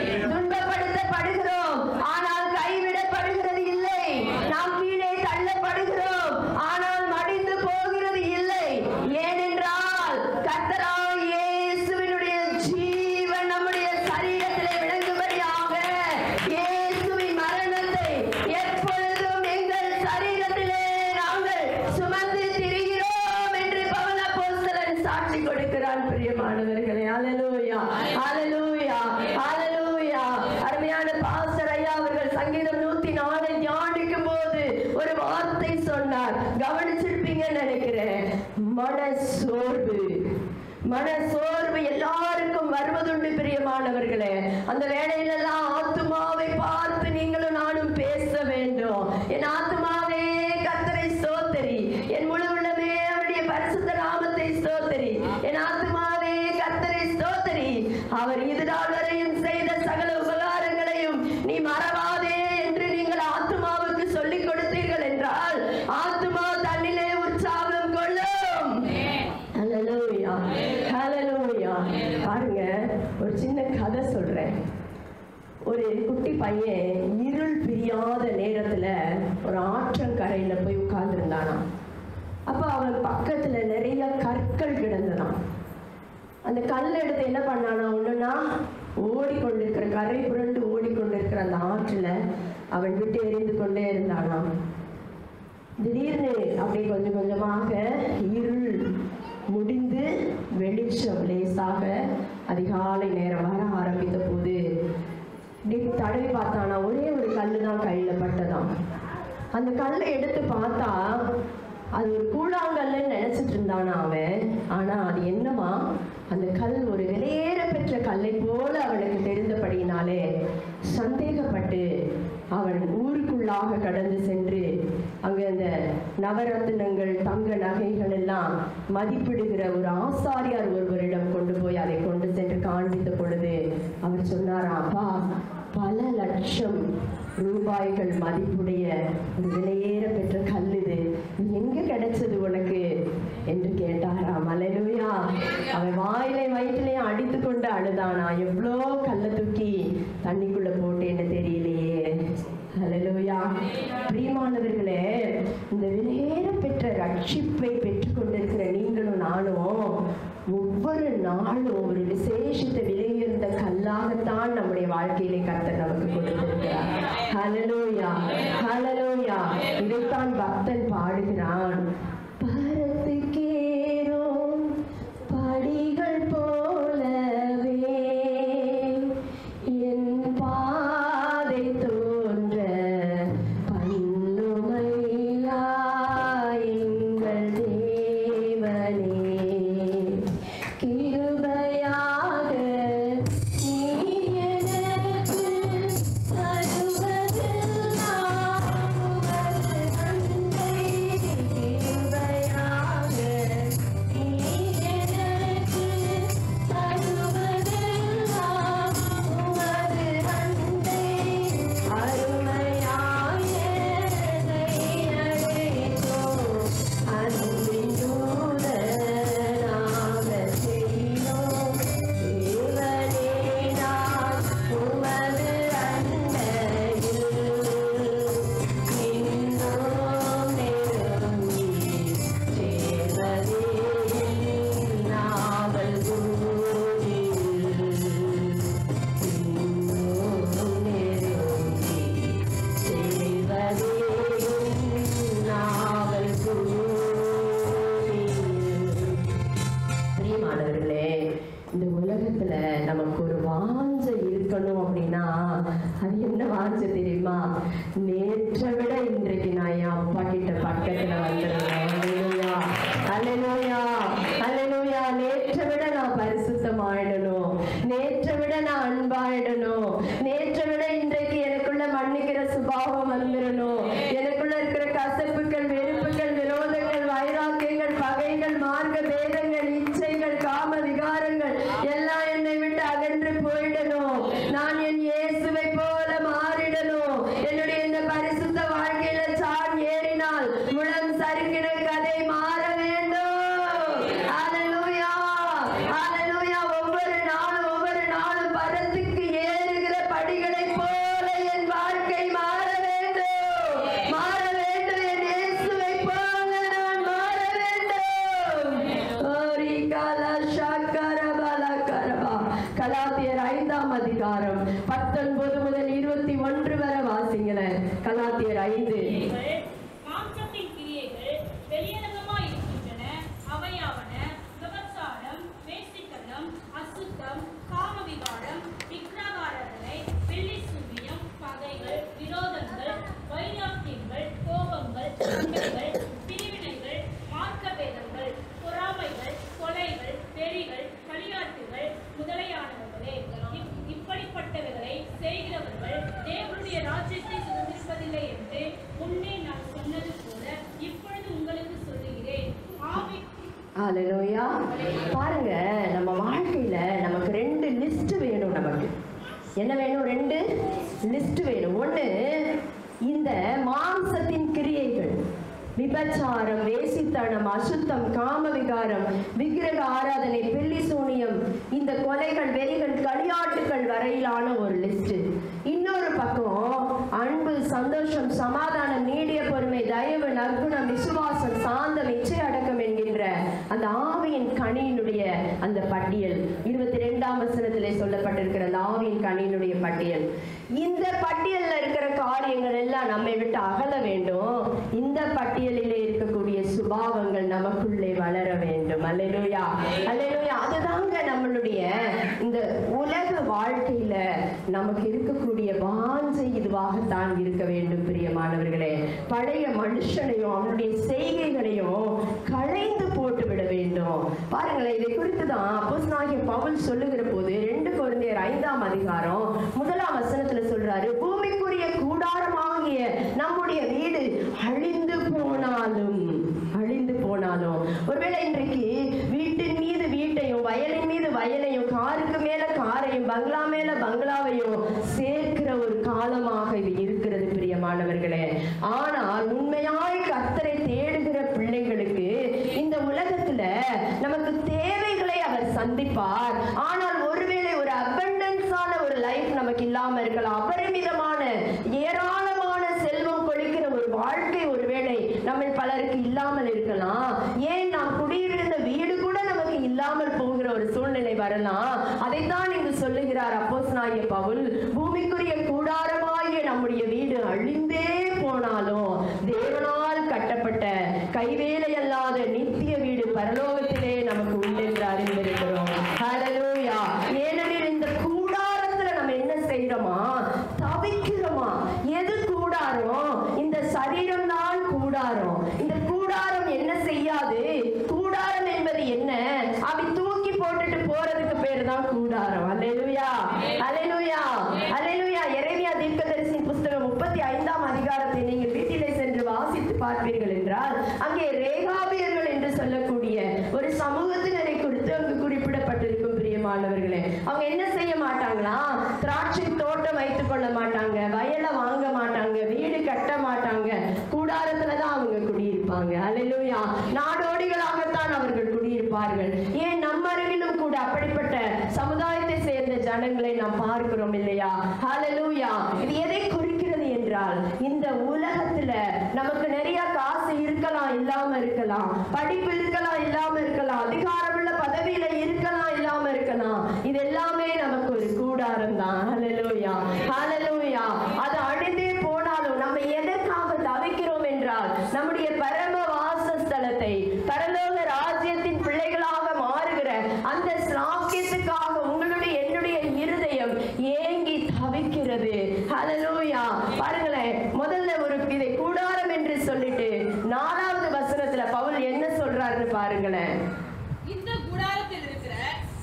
துன்பப்படுத்தப்படுகிறோம் ஆனால் கைவிடப்படுகிறது இல்லை நாம் கீழே தள்ளப்படுகிறோம் ஆனால் மடிந்து போகிறது இல்லை ஏனென்றால் கர்த்தராய் இயேசுவினுடைய ஜீவன் நம்முடைய சரீரத்திலே விளங்கும்படியாக இயேசுவின் மரணத்தை எப்பொழுதும் எங்கள் சரீரத்திலே நாங்கள் சுமந்து திரிகிறோம் என்று பவுல் அப்போஸ்தலன் சாட்சி கொடுக்கிறான் பிரியமானவர்களே அல்லேலூயா அல்லேலூயா அல்லேலூயா அருமையான பாஸ்டர் ஐயா அவர்கள் சங்கீதம் நூத்தி நாலு தியானிக்கும் போது ஒரு வார்த்தை சொன்னார் கவனிச்சிருப்பீங்கன்னு நினைக்கிறேன் மன சோர்வு மன சோர்வு எல்லாருக்கும் வருவதுண்டு பிரியமானவர்களே அந்த வேளையிலெல்லாம் ஆத்துமாவை பார்த்து நீங்களும் நானும் பேச வேண்டும் என் ஆத்துமாவே கத்தரை ஸ்தோத்தரி என் முழு உள்ளமே அவருடைய பரிசுத்த நாமத்தை ஸ்தோத்தரி என் ஆத்துமாவே கத்தரை ஸ்தோத்தரி அவர் இது நாள் வரையும் செய்த சகல உபகாரங்களையும் நீ மறவாதே என்று நீங்கள் ஆத்துமாவுக்கு சொல்லிக் கொடுத்தீர்கள் என்றால் ஆத்துமா தன்னிலே உற்சாகம் கொள்ளும் ஹalleluya ஹalleluya பாருங்க ஒரு சின்ன கதை சொல்றேன் ஒரு குட்டி பையன் இருள் பிரியாத நேரத்துல ஒரு ஆற்றங்கரையில போய் உட்கார்ந்துருந்தானா அப்ப அவன் பக்கத்துல நிறைய கற்கள் கிடந்ததாம் அந்த கல் எடுத்து என்ன பண்ணானா ஒண்ணுன்னா ஓடிக்கொண்டிருக்கிற கரை புரண்டு ஓடிக்கொண்டிருக்கிற அந்த ஆற்றுல அவன் விட்டு எறிந்து கொண்டே இருந்தானாம் திடீர்னு அப்படியே கொஞ்சம் கொஞ்சமாக இருள் முடிந்து வெளிச்சம் லேசாக அதிகாலை நேரம் வர ஆரம்பித்த போது இப்படி தடவி பார்த்தானா ஒரே ஒரு கல்லு தான் கையில் பட்டதாம் அந்த கல்லை எடுத்து பார்த்தா அது ஒரு கூழாங்கல்லுன்னு நினைச்சிட்டு இருந்தானா அவன் ஆனா அது என்னமா அந்த கல் ஒரு வெளியேற பெற்ற கல்லை போல அவனுக்கு தெரிந்தபடியினாலே சந்தேகப்பட்டு அவன் ஊருக்குள்ளாக கடந்து சென்று அங்க அந்த நவரத்தினங்கள் தங்க நகைகள் எல்லாம் மதிப்பிடுகிற ஒரு ஆசாரியார் ஒருவரிடம் கொண்டு போய் அதை கொண்டு சென்று காண்பித்த பொழுது அவர் சொன்னாராம் அப்பா பல லட்சம் ரூபாய்கள் மதிப்புடைய ஒரு விலையேற பெற்ற கல் இது இது எங்க கிடைச்சது உனக்கு என்று கேட்டாராம் அலையிலுயா அவன் வாயிலை வயிற்றிலையும் அடித்து கொண்டு அழுதானா எவ்வளோ கல்லை தூக்கி தண்ணிக்குள்ள போட்டேன்னு தெரியலையே ஹalleluya பிரியமானவர்களே இந்த விலையேற பெற்ற ரட்சிப்பை பெற்றுக்கொண்டிருக்கிற நீங்களும் நானும் ஒவ்வொரு நாளும் ஒரு விசேஷித்த விலையுயர்ந்த கல்லாகத்தான் நம்முடைய வாழ்க்கையிலே கர்த்தர் நமக்கு கொடுத்திருக்கிறார் ஹalleluya ஹalleluya இதைத்தான் பக்தன் பாடுகிறான் பர வாஞ்ச தெரியுமா நேற்றை விட இன்றைக்கு நான் என் அப்பா கிட்ட பக்கத்துல வந்துடுறேன் அல்லேலூயா அல்லேலூயா நேற்றை விட நான் பரிசுத்தமாயிடணும் நேற்றை விட நான் அன்பாயிடணும் நேற்றை விட இன்றைக்கு எனக்குள்ள மன்னிக்கிற சுபாவம் வந்துடணும் எனக்குள்ள இருக்கிற கசப்புகள் வெறுப்புகள் விரோதங்கள் வைராக்கியங்கள் பகைகள் மார்க்க பேதங்கள் இச்சைகள் காம விகாரங்கள் எல்லாம் என்னை விட்டு அகன்று போயிடணும் நான் என் இயேசுவை போல மாறிடணும் என்னுடைய இந்த பரிசுத்த வாழ்க்கையில சான் ஏறினால் முழம் சரிக்கிற கதை மாற வேண்டும் ஹalleluya ஹalleluya ஒவ்வொரு நாளும் ஒவ்வொரு நாளும் பரத்துக்கு ஏறுகிற படிகளை போல என் வாழ்க்கை மாற வேண்டும் மாற வேண்டும் என் இயேசுவை போல நான் மாற வேண்டும் ஓரி காலா ஷக்கரபல கரபா கலாத்தியர் ஐந்தாம் அதிகாரம் பத்தொன்பது முதல் இருபத்தி ஒன்று வரை வாசிங்களேன் கலாத்தியர் ஐந்து கிரியைகள், மாம்சத்தின் கிரியைகள் வெளியரங்கமாய் இருக்கின்றன அவையாவன விபச்சாரம் வேசித்தனம் அசுத்தம் காமவிகாரம் விக்கிரகாரதனை வெள்ளி சூனியம் பகைகள் விரோதங்கள் வைராக்கியங்கள் கோபங்கள் சண்டைகள் பிரிவினைகள் மார்க்கபேதங்கள் பொறாமைகள் கொலைகள் வெறிகள் களியாட்டுகள் முதலையானவர்களே இப்- இப்படிப்பட்டவைகளை செய்கிறவர்கள் தேவனுடைய ராஜ்யத்தை சுதந்திரிப்பதில்லை என்று முன்னே நான் சொன்னது போல இப்பொழுது உங்களுக்கு சொல்லுகிறேன் ஆவி ஹalleluya பாருங்க நம்ம வாழ்க்கையில நமக்கு ரெண்டு லிஸ்ட் வேணும் நமக்கு என்ன வேணும் ரெண்டு லிஸ்ட் வேணும் ஒண்ணு இந்த மாம்சத்தின் கிரியைகள் விபச்சாரம் வேசித்தனம் அசுத்தம் காமவிகாரம் விக்கிரக ஆராதனை பில்லி சூனியம் இந்த கொலைகள் வெறிகள் களியாட்டுகள் வரையிலான ஒரு லிஸ்ட் இன்னொரு பக்கம் அன்பு சந்தோஷம் சமாதானம் நீடிய பொறுமை தயவு நற்குணம் விசுவாசம் சாந்தம் இச்சை அடக்கம் என்கின்ற அந்த ஆவியின் கனியினுடைய அந்த பட்டியல் இருபத்தி ரெண்டாம் வசனத்திலே சொல்லப்பட்டிருக்கிற அந்த ஆவியின் கனியினுடைய பட்டியல் இந்த பட்டியல்ல இருக்கிற காரியங்கள் எல்லாம் நம்மை விட்டு அகல வேண்டும் இந்த பட்டியலிலே இருக்கக்கூடிய சுபாவங்கள் நமக்குள்ளே வளர வேண்டும் அல்லேலூயா அல்லேலூயா அதுதாங்க நம்மளுடைய இந்த உலக வாழ்க்கையில நமக்கு இருக்கக்கூடிய வாஞ்சை இதுவாகத்தான் இருக்க வேண்டும் பிரியமானவர்களே பழைய மனுஷனையும் அவனுடைய செய்கைகளையும் களைந்து போட்டு விட வேண்டும் பாருங்களேன் இதை குறித்து தான் அப்போஸ்தலனாகிய பவுல் சொல்லுகிற போது ரெண்டு குழந்தையர் ஐந்தாம் அதிகாரம் முதலாம் வசனத்துல சொல்றாரு பூமிக்குரிய கூடாரமாகிய நம்முடைய வீடு அழிந்து போனாலும் அழிந்து போனாலும் ஒருவேளை இன்றைக்கு வீட்டின் மீது வீட்டையும் வயலின் மீது வயலையும் காருக்கு மேல காரையும் பங்களா மேல பங்களாவையும் சேர்க்கிற ஒரு காலமாக இது இருக்கிறது பிரியமானவர்களே ஆனால் உண்மையாய் கர்த்தரை தேடுகிற பிள்ளைகளுக்கு இந்த உலகத்துல நமக்கு தேவைகளை அவர் சந்திப்பார் ஆனால் ஒருவேளை ஒரு அபண்டன்ஸான ஒரு லைஃப் நமக்கு இல்லாம இருக்கலாம் அபரிமிதமான ஏராளமான செல்வம் கொளிக்கிற ஒரு வாழ்க்கை ஒருவேளை நம்ம பலருக்கு இல்லாமல் இருக்கலாம் ஏன் நாம் குடியிருந்த வீடு கூட நமக்கு இல்லாமல் போகிற ஒரு சூழ்நிலை வரலாம் அதைத்தான் இங்கு சொல்லுகிறார் அப்போஸ்தலனாகிய பவுல் பூமிக்குரிய கூடாரமாகிய நம்முடைய வீடு அழிந்தே போனாலும் தேவனால் கட்டப்பட்ட கைவேலை அல்லாத நித்திய வீடு பரலோகத்திலே நமக்கு உண்டு என்று அறிந்திருக்கிறோம் ஹalleluya ஏனெனில் இந்த கூடாரத்துல நம்ம என்ன செய்யறோமா தவிக்கிறோமா எது கூடாரம் இந்த சரீரம் தான் கூடாரம் இந்த கூடாரம் என்ன செய்யாது கூடாரம் என்பது என்ன அப்படி தூக்கி போட்டுட்டு போறதுக்கு பேரு தான் கூடாரம் அல்லேலூயா அல்லேலூயா அல்லேலூயா எரேமியா தீர்க்கதரிசியின் புஸ்தகம் முப்பத்தி ஐந்தாம் அதிகாரத்தை நீங்கள் வீட்டிலே சென்று வாசித்து பார்ப்பீர்கள் என்றால் அங்கே ரேகாபியர்கள் என்று சொல்லக்கூடிய ஒரு சமூகத்தினரை குறித்து அங்கு குறிப்பிடப்பட்டிருக்கும் பிரியமானவர்களே அவங்க என்ன செய்ய மாட்டாங்களா திராட்சை தோட்டம் வைத்துக் கொள்ள மாட்டாங்க வயலை வாங்க மாட்டாங்க வீடு கட்ட மாட்டாங்க கூடாரத்துல தான் அவங்க குடியிருப்பாங்க அல்லேலூயா நாடோடிகளாகத்தான் அவர்கள் குடியிருப்பார்கள் ஏன் நம்ம அருகிலும் கூட அப்படிப்பட்ட சமுதாயத்தை சேர்ந்த ஜனங்களை நாம் பார்க்கிறோம் இல்லையா ஹalleluya இது எதை குறிக்கிறது என்றால் இந்த உலகத்துல நமக்கு நிறைய காசு இருக்கலாம் இல்லாம இருக்கலாம் படிப்பு இருக்கலாம் இல்லாம இருக்கலாம் அதிகாரமுள்ள பதவியில இருக்கலாம் இல்லாம இருக்கலாம் இது எல்லாமே நமக்கு ஒரு கூடாரம் தான் ஹalleluya ஹalleluya அது அழிந்தே போனாலும் நம்ம எதற்காக தவிக்கிறோம் என்றால் நம்முடைய பரம வாசஸ்தலத்தை பரலோக ராஜ்யத்தின் பிள்ளைகளாக மாறுகிற அந்த ஸ்லாக்கியத்துக்காக உங்களுடைய என்னுடைய இருதயம் ஏங்கி தவிக்கிறது ஹalleluya அல்லேலூயா பாருங்களேன் முதல்ல ஒரு இதை கூடாரம் என்று சொல்லிட்டு நாலாவது வசனத்துல பவுல் என்ன சொல்றாருன்னு பாருங்களேன் இந்த கூடாரத்தில் இருக்கிற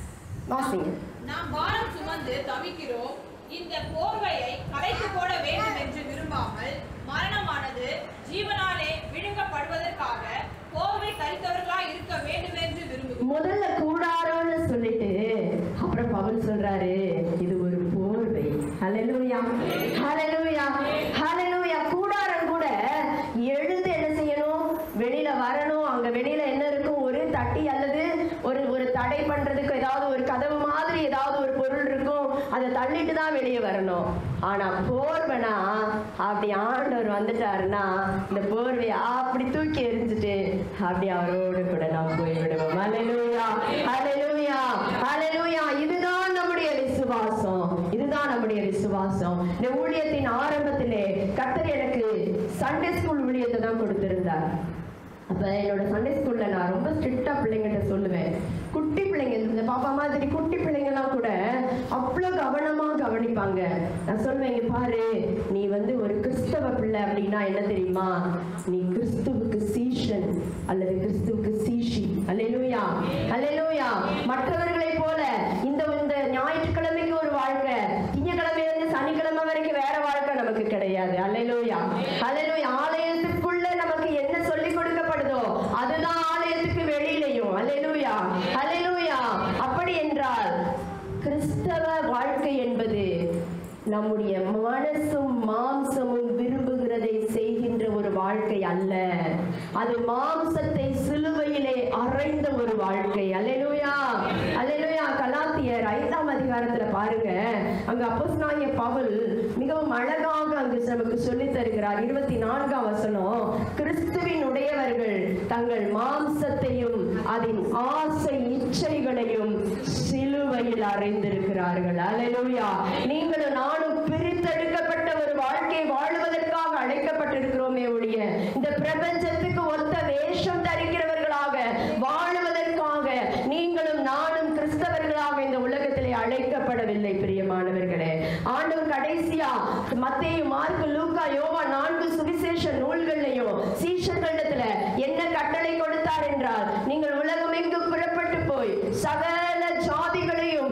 வாசிங்க நாம் பாரம் சுமந்து தவிக்கிறோம் இந்த போர்வையை கலைத்து போட வேண்டும் என்று விரும்பாமல் மரணமானது ஜீவனாலே விழுங்கப்படுவதற்காக போர்வை தரித்தவர்களாய் இருக்க வேண்டும் என்று விரும்புகிறோம் முதல்ல கூடாரம்னு சொல்லிட்டு அப்புறம் பவுல் சொல்றாரு இது ஒரு போர்வை ஹalleluya ஹalleluya ஹalleluya கூடாரம் கூட எழுந்து என்ன செய்யணும் வெளியில வரணும் அங்க வெளியில என்ன இருக்கும் ஒரு தட்டி அல்லது ஒரு ஒரு தடை பண்றதுக்கு ஏதாவது ஒரு கதவு மாதிரி ஏதாவது ஒரு பொருள் இருக்கும் அதை தள்ளிட்டு தான் வெளியே வரணும் ஆனா போர்வைனா அப்படி ஆண்டவர் வந்துட்டாருன்னா இந்த போர்வையை அப்படி தூக்கி எரிஞ்சுட்டு அப்படி அவரோடு கூட நாம் போய் விடுவோம் ஹalleluya ஹalleluya ஹalleluya இதுதான் நம்முடைய விசுவாசம் இதுதான் நம்முடைய விசுவாசம் இந்த ஊழியத்தின் ஆரம்பத்திலே கர்த்தர் எனக்கு சண்டே ஸ்கூல் ஊழியத்தை தான் கொடுத்திருந்தார் அப்ப என்னோட சண்டே ஸ்கூல்ல நான் ரொம்ப ஸ்ட்ரிக்டா பிள்ளைங்கிட்ட சொல்லுவேன் குட்டி பிள்ளைங்க இந்த பாப்பா மாதிரி குட்டி பிள்ளைங்கலாம் கூட அவ்வளோ கவனமா கவனிப்பாங்க நான் சொல்லுவேன் இங்க பாரு நீ வந்து ஒரு கிறிஸ்தவ பிள்ளை அப்படின்னா என்ன தெரியுமா நீ கிறிஸ்துவுக்கு சீஷன் அல்லது கிறிஸ்துவுக்கு சீஷி அல்லேலூயா அல்லேலூயா மற்றவர்களை போல இந்த இந்த ஞாயிற்றுக்கிழமைக்கு ஒரு வாழ்க்கை திங்கக்கிழமையில இருந்து சனிக்கிழமை வரைக்கும் வேற வாழ்க்கை நமக்கு கிடையாது அல்லேலூயா அல்லேலூயா ஆலயத்துக்குள்ள நமக்கு என்ன சொல்லி கொடுக்கப்படுதோ அதுதான் ஆலயத்துக்கு வெளியிலையும் அல்லேலூயா அல்லேலூயா அப்படி என்றால் கிறிஸ்தவ வாழ்க்கை என்பது நம்முடைய மனசும் மாம்சமும் விரும்புகிறதை செய்கின்ற ஒரு வாழ்க்கை அல்ல அது மாம்சத்தை சிலுவையிலே அறைந்த ஒரு வாழ்க்கை அல்லேலூயா அல்லேலூயா கலாத்தியர் ஐந்தாம் அதிகாரத்துல பாருங்க அங்க அப்போஸ்தலனாகிய பவுல் மிகவும் அழகாக அங்கு நமக்கு சொல்லித் தருகிறார் இருபத்தி நான்காம் வசனம் கிறிஸ்துவின் உடையவர்கள் தங்கள் மாம்சத்தையும் அதன் ஆசை இச்சைகளையும் சிலுவையில் அறைந்திருக்கிறார்கள் அல்லேலூயா நீங்களும் நானும் பிரித்தெடுக்கப்பட்ட ஒரு வாழ்க்கை வாழுவதற்காக அழைக்கப்பட்டிருக்கிறோமே ஒழிய இந்த பிரபஞ்சத்துக்கு ஒத்த வேஷம் தரிக்கிறவர்களாக வாழுவதற்காக நீங்களும் நானும் கிறிஸ்தவர்களாக இந்த உலகத்திலே அழைக்கப்படவில்லை பிரியமானவர்களே ஆண்டவர் கடைசியா மத்தேயு மார்க்கு லூக்கா யோவா நான்கு சுவிசேஷ நூல்கள்லையும் சீஷர்களிடத்துல என்ன கட்டளை கொடுத்தார் என்றால் நீங்கள் உலகமெங்கும் புறப்பட்டு போய் சகல ஜாதிகளையும்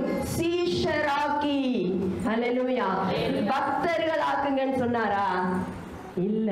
சீஷராக்கி அல்லேலூயா பக்தர்களாக்குங்கன்னு சொன்னாரா இல்ல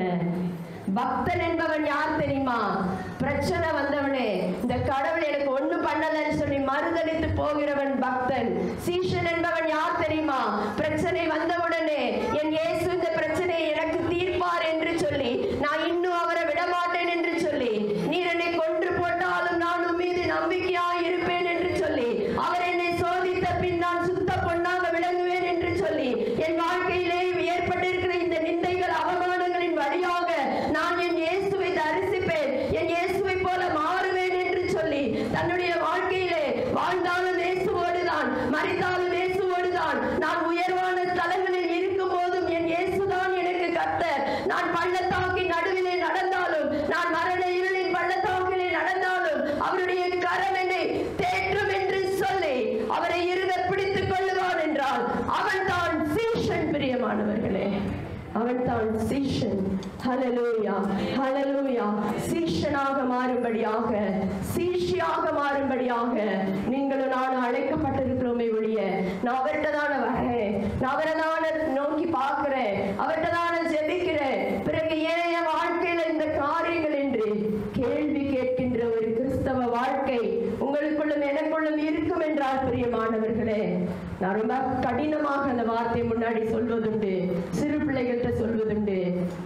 பக்தன் என்பவன் யார் தெரியுமா பிரச்சனை வந்தவனே இந்த கடவுள் எனக்கு ஒண்ணு பண்ணலன்னு சொல்லி மறுதளித்து போகிறவன் பக்தன் சீஷன் என்பவன் யார் தெரியுமா பிரச்சனை வந்தவுடனே என் இயேசு இந்த பிரச்சனையை எனக்கு தீர்ப்பார் என்று சொல்லி நான் இன்னும் அவரை விடமாட்டேன் என்று சொல்லி நீர் என்னை கொன்று போட்டாலும் நான் உன் மீது நம்பிக்கையாய் இருப்பேன் என்று சொல்லி அவர் என்னை சோதித்த பின் நான் சுத்த பொன்னாக விளங்குவேன் என்று சொல்லி என் வாழ்க்கையிலே ஏற்பட்டிருக்கிற இந்த நிந்தைகள் அவமானங்களின் வழியாக நான் என் இயேசுவை தரிசிப்பேன் என் இயேசுவை போல மாறுவேன் என்று சொல்லி தன்னுடைய வாழ்க்கையிலே வாழ்ந்தாலும் இயேசுவோடுதான் மறித்தாலும் இயேசுவோடுதான் நான் உயர்வான ஸ்தலங்களில் இருக்கும் போதும் என் இயேசுதான் எனக்கு கர்த்தர் நான் பள்ளத்தாக்கின் நடுவிலே நடந்தாலும் நான் மரண இருளின் பள்ளத்தாக்கிலே நடந்தாலும் அவருடைய கரம் என்னை தேற்றும் என்று சொல்லி அவரை இருக பிடித்துக் கொள்ளுவான் என்றால் அவன் தான் சீஷன் பிரியமானவர்களே அவன் தான் சீஷன் ஹalleluya ஹalleluya சீஷனாக மாறும்படியாக சீஷியாக மாறும்படியாக நீங்களும் நானும் அழைக்கப்பட்டிருக்கிறோமே ஒழிய நான் அவர்கிட்ட தானே வரேன் நான் அவரை தானே நோக்கி பார்க்கிறேன் அவர்கிட்ட தானே ஜெபிக்கிறேன் பிறகு ஏன் என் வாழ்க்கையில இந்த காரியங்கள் என்று கேள்வி கேட்கின்ற ஒரு கிறிஸ்தவ வாழ்க்கை உங்களுக்குள்ளும் எனக்குள்ளும் இருக்கும் என்றால் பிரியமானவர்களே நான் ரொம்ப கடினமாக அந்த வார்த்தையை முன்னாடி சொல்வதுண்டு சிறு பிள்ளைகள்கிட்ட சொல்வதுண்டு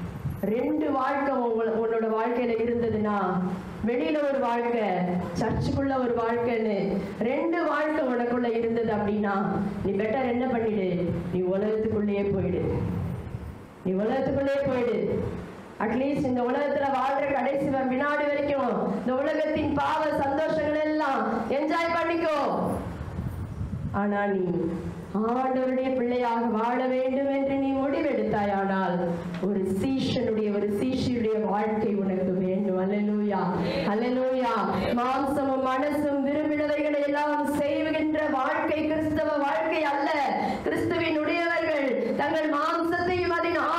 ரெண்டு வாழ்க்கை உங்கள- உன்னோட வாழ்க்கையில இருந்ததுன்னா வெளியில ஒரு வாழ்க்கை சர்ச்சுக்குள்ள ஒரு வாழ்க்கைன்னு ரெண்டு வாழ்க்கை உனக்குள்ள இருந்தது அப்படின்னா நீ பெட்டர் என்ன பண்ணிடு நீ உலகத்துக்குள்ளேயே போயிடு நீ உலகத்துக்குள்ளேயே போயிடு அட்லீஸ்ட் இந்த உலகத்துல வாழ்ற கடைசி வ- வினாடி வரைக்கும் இந்த உலகத்தின் பாவ சந்தோஷங்கள் எல்லாம் என்ஜாய் பண்ணிக்கோ ஆனா நீ ஆண்டவருடைய பிள்ளையாக வாழ வேண்டும் என்று நீ முடிவெடுத்தாயானால் ஒரு சீஷனுடைய ஒரு சீஷியுடைய வாழ்க்கை உனக்கு வேண்டும் அல்லேலூயா அல்லேலூயா மாம்சமும் மனசும் விரும்பினவைகளை எல்லாம் செய்கின்ற வாழ்க்கை கிறிஸ்தவ வாழ்க்கை அல்ல கிறிஸ்துவின் உடையவர்கள் தங்கள் மாம்சத்தையும் அதன்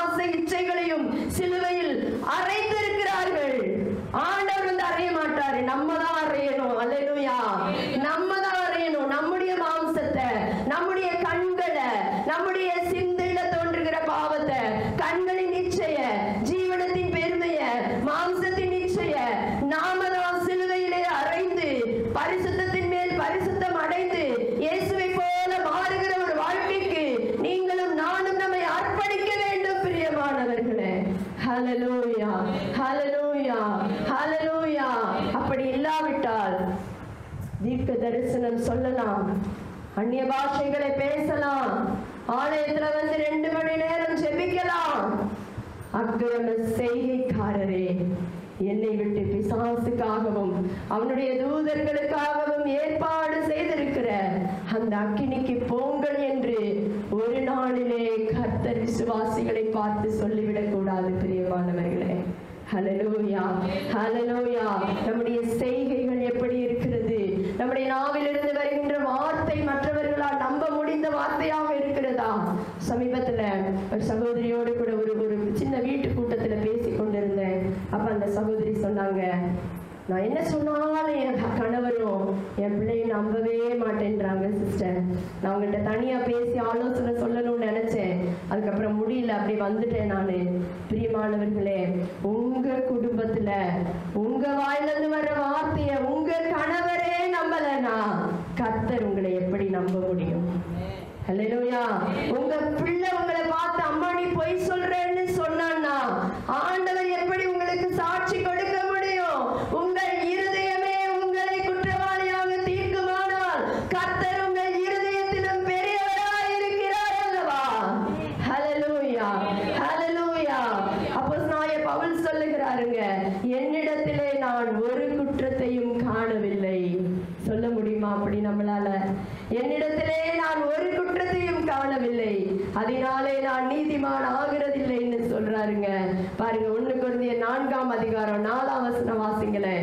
சிலுவையில் அறைந்திருக்கிறார்கள் ஆண்டவர் வந்து அறைய மாட்டாரு நம்ம தான் அறையணும் அல்லேலூயா நம்ம தான் அறையணும் நம்முடைய மாம்சத்தை நம்முடைய கண்களை நம்முடைய சிந்தையில தோன்றுகிற பாவத்தை கண்களின் நிச்சய ஜீவனத்தின் பெருமைய மாம்சத்தின் நிச்சய நாம தான் சிலுவையிலே அறைந்து பரிசுத்தத்தின் மேல் பரிசுத்தம் அடைந்து இயேசுவை போல மாறுகிற ஒரு வாழ்க்கைக்கு நீங்களும் நானும் நம்மை அர்ப்பணிக்க வேண்டும் பிரியமானவர்களே ஹalleluya ஹalleluya ஹalleluya அப்படி இல்லாவிட்டால் தீர்க்க தரிசனம் சொல்லலாம் அந்நிய பாஷைகளை பேசலாம் ஆலயத்துல வந்து ரெண்டு மணி நேரம் ஜெபிக்கலாம் அக்கிரம செய்கைக்காரரே என்னை விட்டு பிசாசுக்காகவும் அவனுடைய தூதர்களுக்காகவும் ஏற்பாடு செய்திருக்கிற அந்த அக்கினிக்கு போங்கள் என்று ஒரு நாளிலே கர்த்தர் விசுவாசிகளை பார்த்து சொல்லிவிடக் கூடாது பிரியமானவர்களே ஹalleluya ஹalleluya நம்முடைய செய்கைகள் எப்படி இருக்கிறது நம்முடைய நாவிலிருந்து வருகின்ற வார்த்தை மற்றவர்களால் நம்ப முடிந்த வார்த்தையாக இருக்கிறதா சமீபத்துல ஒரு சகோதரியோடு கூட ஒரு ஒரு சின்ன வீட்டு கூட்டத்துல பேசி கொண்டிருந்தேன் அப்ப அந்த சகோதரி சொன்னாங்க நான் என்ன சொன்னாலும் என் க- கணவரும் என் பிள்ளையை நம்பவே மாட்டேன்றாங்க சிஸ்டர் நான் உங்கள்கிட்ட தனியா பேசி ஆலோசனை சொல்லணும்னு நினைச்சேன் அதுக்கப்புறம் முடியல அப்படி வந்துட்டேன் நானு பிரியமானவர்களே உங்க குடும்பத்துல உங்க வாயில இருந்து வர்ற வார்த்தைய உங்க கணவரே நம்பலனா கர்த்தர் உங்களை எப்படி நம்ப முடியும் ஹalleluya உங்க பிள்ளை உங்களை பார்த்து அம்மா நீ பொய் சொல்றேன்னு சொன்னான்னா ஆண்டவர் எப்படி உங்களுக்கு சாட்சி கொடுக்க முடியும் உங்கள் இருதயமே உங்களை குற்றவாளியாக தீர்க்குமானால் கர்த்தர் உங்கள் இருதயத்திலும் பெரியவராய் இருக்கிறார் அல்லவா ஹalleluya ஹalleluya அப்போஸ்தலனாகிய பவுல் சொல்லுகிறாருங்க என்னிடத்திலே நான் ஒரு குற்றத்தையும் காணவில்லை சொல்ல முடியுமா அப்படி நம்மளால என்னிடத்திலே நான் ஒரு குற்றத்தையும் காணவில்லை அதனாலே நான் நீதிமான் ஆகிறதில்லைன்னு சொல்றாருங்க பாருங்க ஒண்ணு குருந்திய நான்காம் அதிகாரம் நாலாம் வசனம் வாசிங்களேன்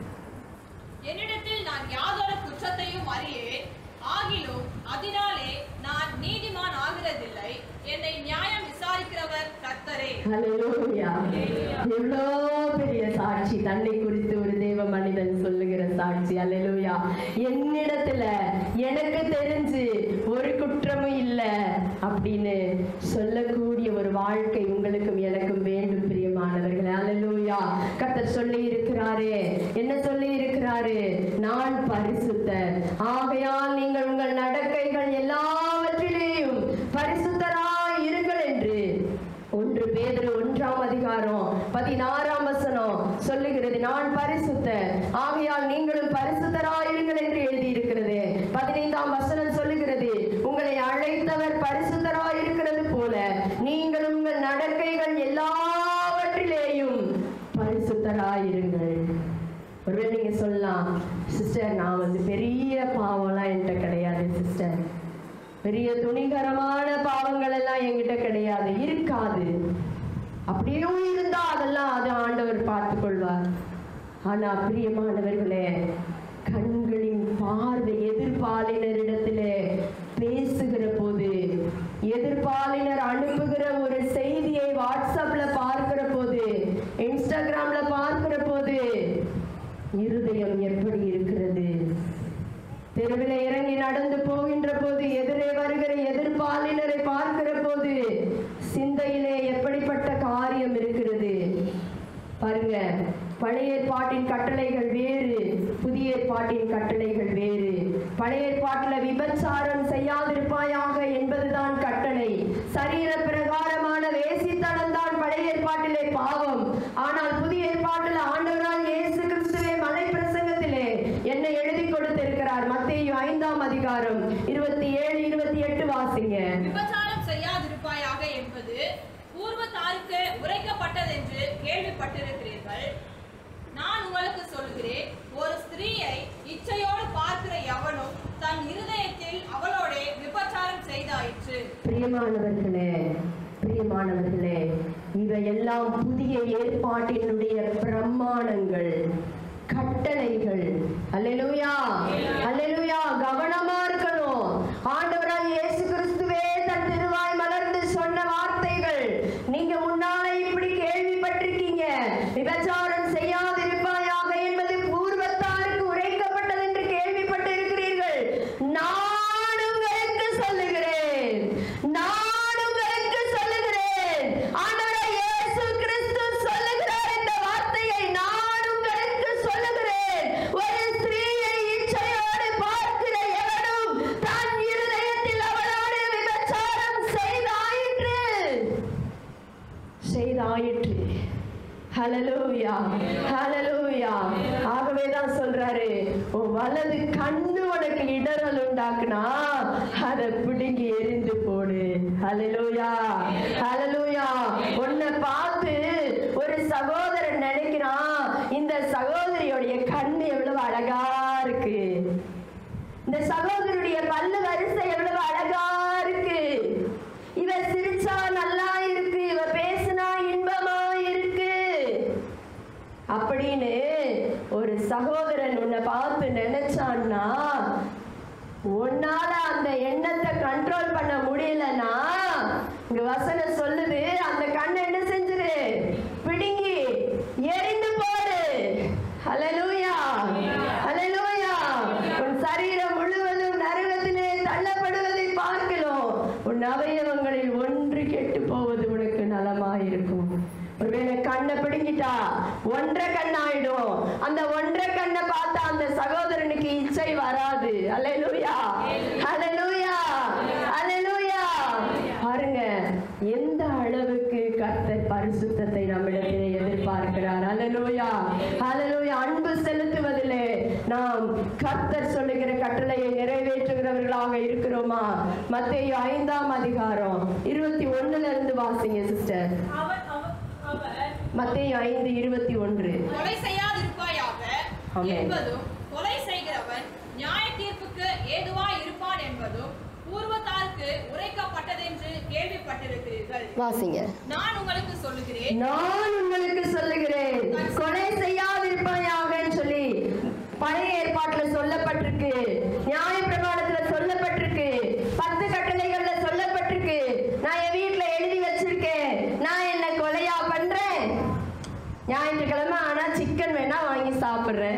என்னிடத்தில் நான் யாதொரு குற்றத்தையும் அறியேன் ஆகிலும் அதனாலே நான் நீதிமான் ஆகிறதில்லை என்னை நியாயம் விசாரிக்கிறவர் கர்த்தரே ஹalleluya எவ்வளோ பெரிய சாட்சி தன்னை குறித்து ஒரு தேவ மனிதன் சொல்லுகிற சாட்சி ஹalleluya என்னிடத்துல எனக்கு தெரிஞ்சு ஒரு குற்றமும் இல்லை அப்படின்னு சொல்லக்கூடிய ஒரு வாழ்க்கை உங்களுக்கும் எனக்கும் வேண்டும் பிரியமானவர்களே ஹalleluya கர்த்தர் சொல்லி இருக்கிறாரே என்ன சொல்லி இருக்கிறாரு நான் பரிசுத்தர் ஆகையால் நீங்கள் உங்கள் நடக்கைகள் எல்லாவற்றிலேயும் பரிசுத்தராய் இருங்கள் என்று ஒன்று பேதுரு ஒன்றாம் அதிகாரம் பதினாறாம் வசனம் சொல்லுகிறது நான் பரிசுத்தர் ஆகையால் நீங்களும் பரிசுத்தராயிருங்கள் என்று எழுதியிருக்கிறது பதினைந்தாம் வசனம் சொல்லுகிறது உங்களை அழைத்தவர் பரிசுத்தராயிருக்கிறது போல நீங்கள் உங்கள் நடக்கைகள் எல்லாவற்றிலேயும் பரிசுத்தராயிருங்கள் ஒருவேளை நீங்க சொல்லலாம் சிஸ்டர் நான் வந்து பெரிய பாவம்லாம் என்கிட்ட கிடையாது சிஸ்டர் பெரிய துணிகரமான பாவங்கள் எல்லாம் என்கிட்ட கிடையாது இருக்காது அப்படியும் இருந்தா அதெல்லாம் அது ஆண்டவர் பார்த்துக் கொள்வார் ஆனா பிரியமானவர்களே கண்களின் பார்வை எதிர்பாலினரிடத்திலே பேசுகிற போது எதிர்பாலினர் அனுப்புகிற ஒரு செய்தியை வாட்ஸ்அப்ல பார்க்கிற போது இன்ஸ்டாகிராம்ல பார்க்கிற போது இருதயம் எப்படி இருக்கிறது தெருவில் இறங்கி நடந்து போகின்ற போது எதிரே வருகிற எதிர்பாலினரை பார்க்கிற போது சிந்தையிலே எப்படிப்பட்ட காரியம் இருக்கிறது பாருங்க பழைய ஏற்பாட்டின் கட்டளைகள் வேறு புதிய ஏற்பாட்டின் கட்டளைகள் வேறு பழைய ஏற்பாட்டுல விபச்சாரம் செய்யாதிருப்பாயாக என்பதுதான் கட்டளை சரீர பிரகாரமான வேசித்தனம் தான் பழைய ஏற்பாட்டிலே பாவம் ஆனால் புதிய ஏற்பாட்டில் ஆண்டவரால் இயேசு கிறிஸ்துவே மலை பிரசங்கத்திலே என்ன எழுதி கொடுத்திருக்கிறார் மத்தேயு ஐந்தாம் அதிகாரம் இருபத்தி ஏழு இருபத்தி எட்டு வாசிங்க விபச்சாரம் செய்யாதிருப்பாயாக என்பது பூர்வத்தாருக்கு உரைக்கப்பட்டதென்று கேள்விப்பட்டிருக்கிறீர்கள் நான் உங்களுக்கு சொல்கிறேன் ஒரு ஸ்திரீயை இச்சையோடு பார்க்கிற எவனும் தன் இருதயத்தில் அவளோடே விபச்சாரம் செய்தாயிற்று பிரியமானவர்களே பிரியமானவர்களே இவையெல்லாம் புதிய ஏற்பாட்டினுடைய பிரமாணங்கள் கட்டளைகள் அல்லேலூயா அல்லேலூயா கவனமா இருக்கணும் ஆண்டவரால் இயேசு கிறிஸ்துவே தன் திருவாய் மலர்ந்து சொன்ன வார்த்தைகள் நீங்க முன்னால இப்படி கேள்வி ஆயிற்று ஹalleluya ஹalleluya ஆகவே தான் சொல்றாரு உன் வலது கண்ணு உனக்கு இடரல் உண்டாக்குனா அதை பிடுங்கி எரிந்து போடு ஹalleluya ஹalleluya உன்னை பார்த்து ஒரு சகோதரன் நினைக்கிறான் இந்த சகோதரியுடைய கண்ணு எவ்வளவு அழகா இருக்கு இந்த சகோதரனுடைய பல்லு வரிசை எவ்வளவு அழகா இருக்கு இவ சிரிச்சா நல்லா இருக்கு இவ பேசினா இன்பமா இருக்கு அப்படின்னு ஒரு சகோதரன் உன்னை பார்த்து நினைச்சான்னா உன்னால அந்த எண்ணத்தை கண்ட்ரோல் பண்ண முடியலன்னா இங்க வசனம் சொல்லுது அந்த கண்ணை என்ன செஞ்சிரு பிடுங்கி எரிந்து போடு ஹalleluya ஹalleluya உன் சரீரம் முழுவதும் நரகத்திலே தள்ளப்படுவதை பார்க்கிறோம் உன் அவயவங்களில் ஒன்று கெட்டு போவது உனக்கு நலமாயிருக்கும் ஒருவேளை கண்ணை பிடுங்கிட்டா ஒன்றரை கண்ணாயிடும் அந்த ஒன்றரை கண்ணை பார்த்தா அந்த சகோதரனுக்கு இச்சை வராது அல்லேலூயா அல்லேலூயா அல்லேலூயா பாருங்க எந்த அளவுக்கு கர்த்தர் பரிசுத்தத்தை நம்மிடத்திலே எதிர்பார்க்கிறார் அல்லேலூயா அல்லேலூயா அன்பு செலுத்துவதிலே நாம் கர்த்தர் சொல்லுகிற கட்டளையை நிறைவேற்றுகிறவர்களாக இருக்கிறோமா மத்தேயு ஐந்தாம் அதிகாரம் இருபத்தி ஒண்ணுல இருந்து வாசிங்க சிஸ்டர் அவர் அவர் அவர் மத்தேயு ஐந்து இருபத்தி ஒன்று கொலை செய்யாதிருப்பாயாக ஆமென். என்பதும் கொலை செய்கிறவன் நியாய தீர்ப்புக்கு ஏதுவாய் இருப்பான் என்பதும் பூர்வத்தாருக்கு உரைக்கப்பட்டதென்று கேள்விப்பட்டிருக்கிறீர்கள் வாசிங்க நான் உங்களுக்கு சொல்லுகிறேன் நான் உங்களுக்கு சொல்லுகிறேன் கொலை செய்யாதிருப்பாயாகன்னு சொல்லி பழைய ஏற்பாட்டுல சொல்லப்பட்டிருக்கு நியாய பிரமாணத்துல சொல்லப்பட்டிருக்கு பத்து கட்டளைகள்ல சொல்லப்பட்டிருக்கு நான் என் வீட்டுல எழுதி வச்சிருக்கேன் நான் என்ன கொலையா பண்றேன் ஞாயிற்றுக்கிழமை ஆனா சிக்கன் வேணா வாங்கி சாப்பிடுறேன்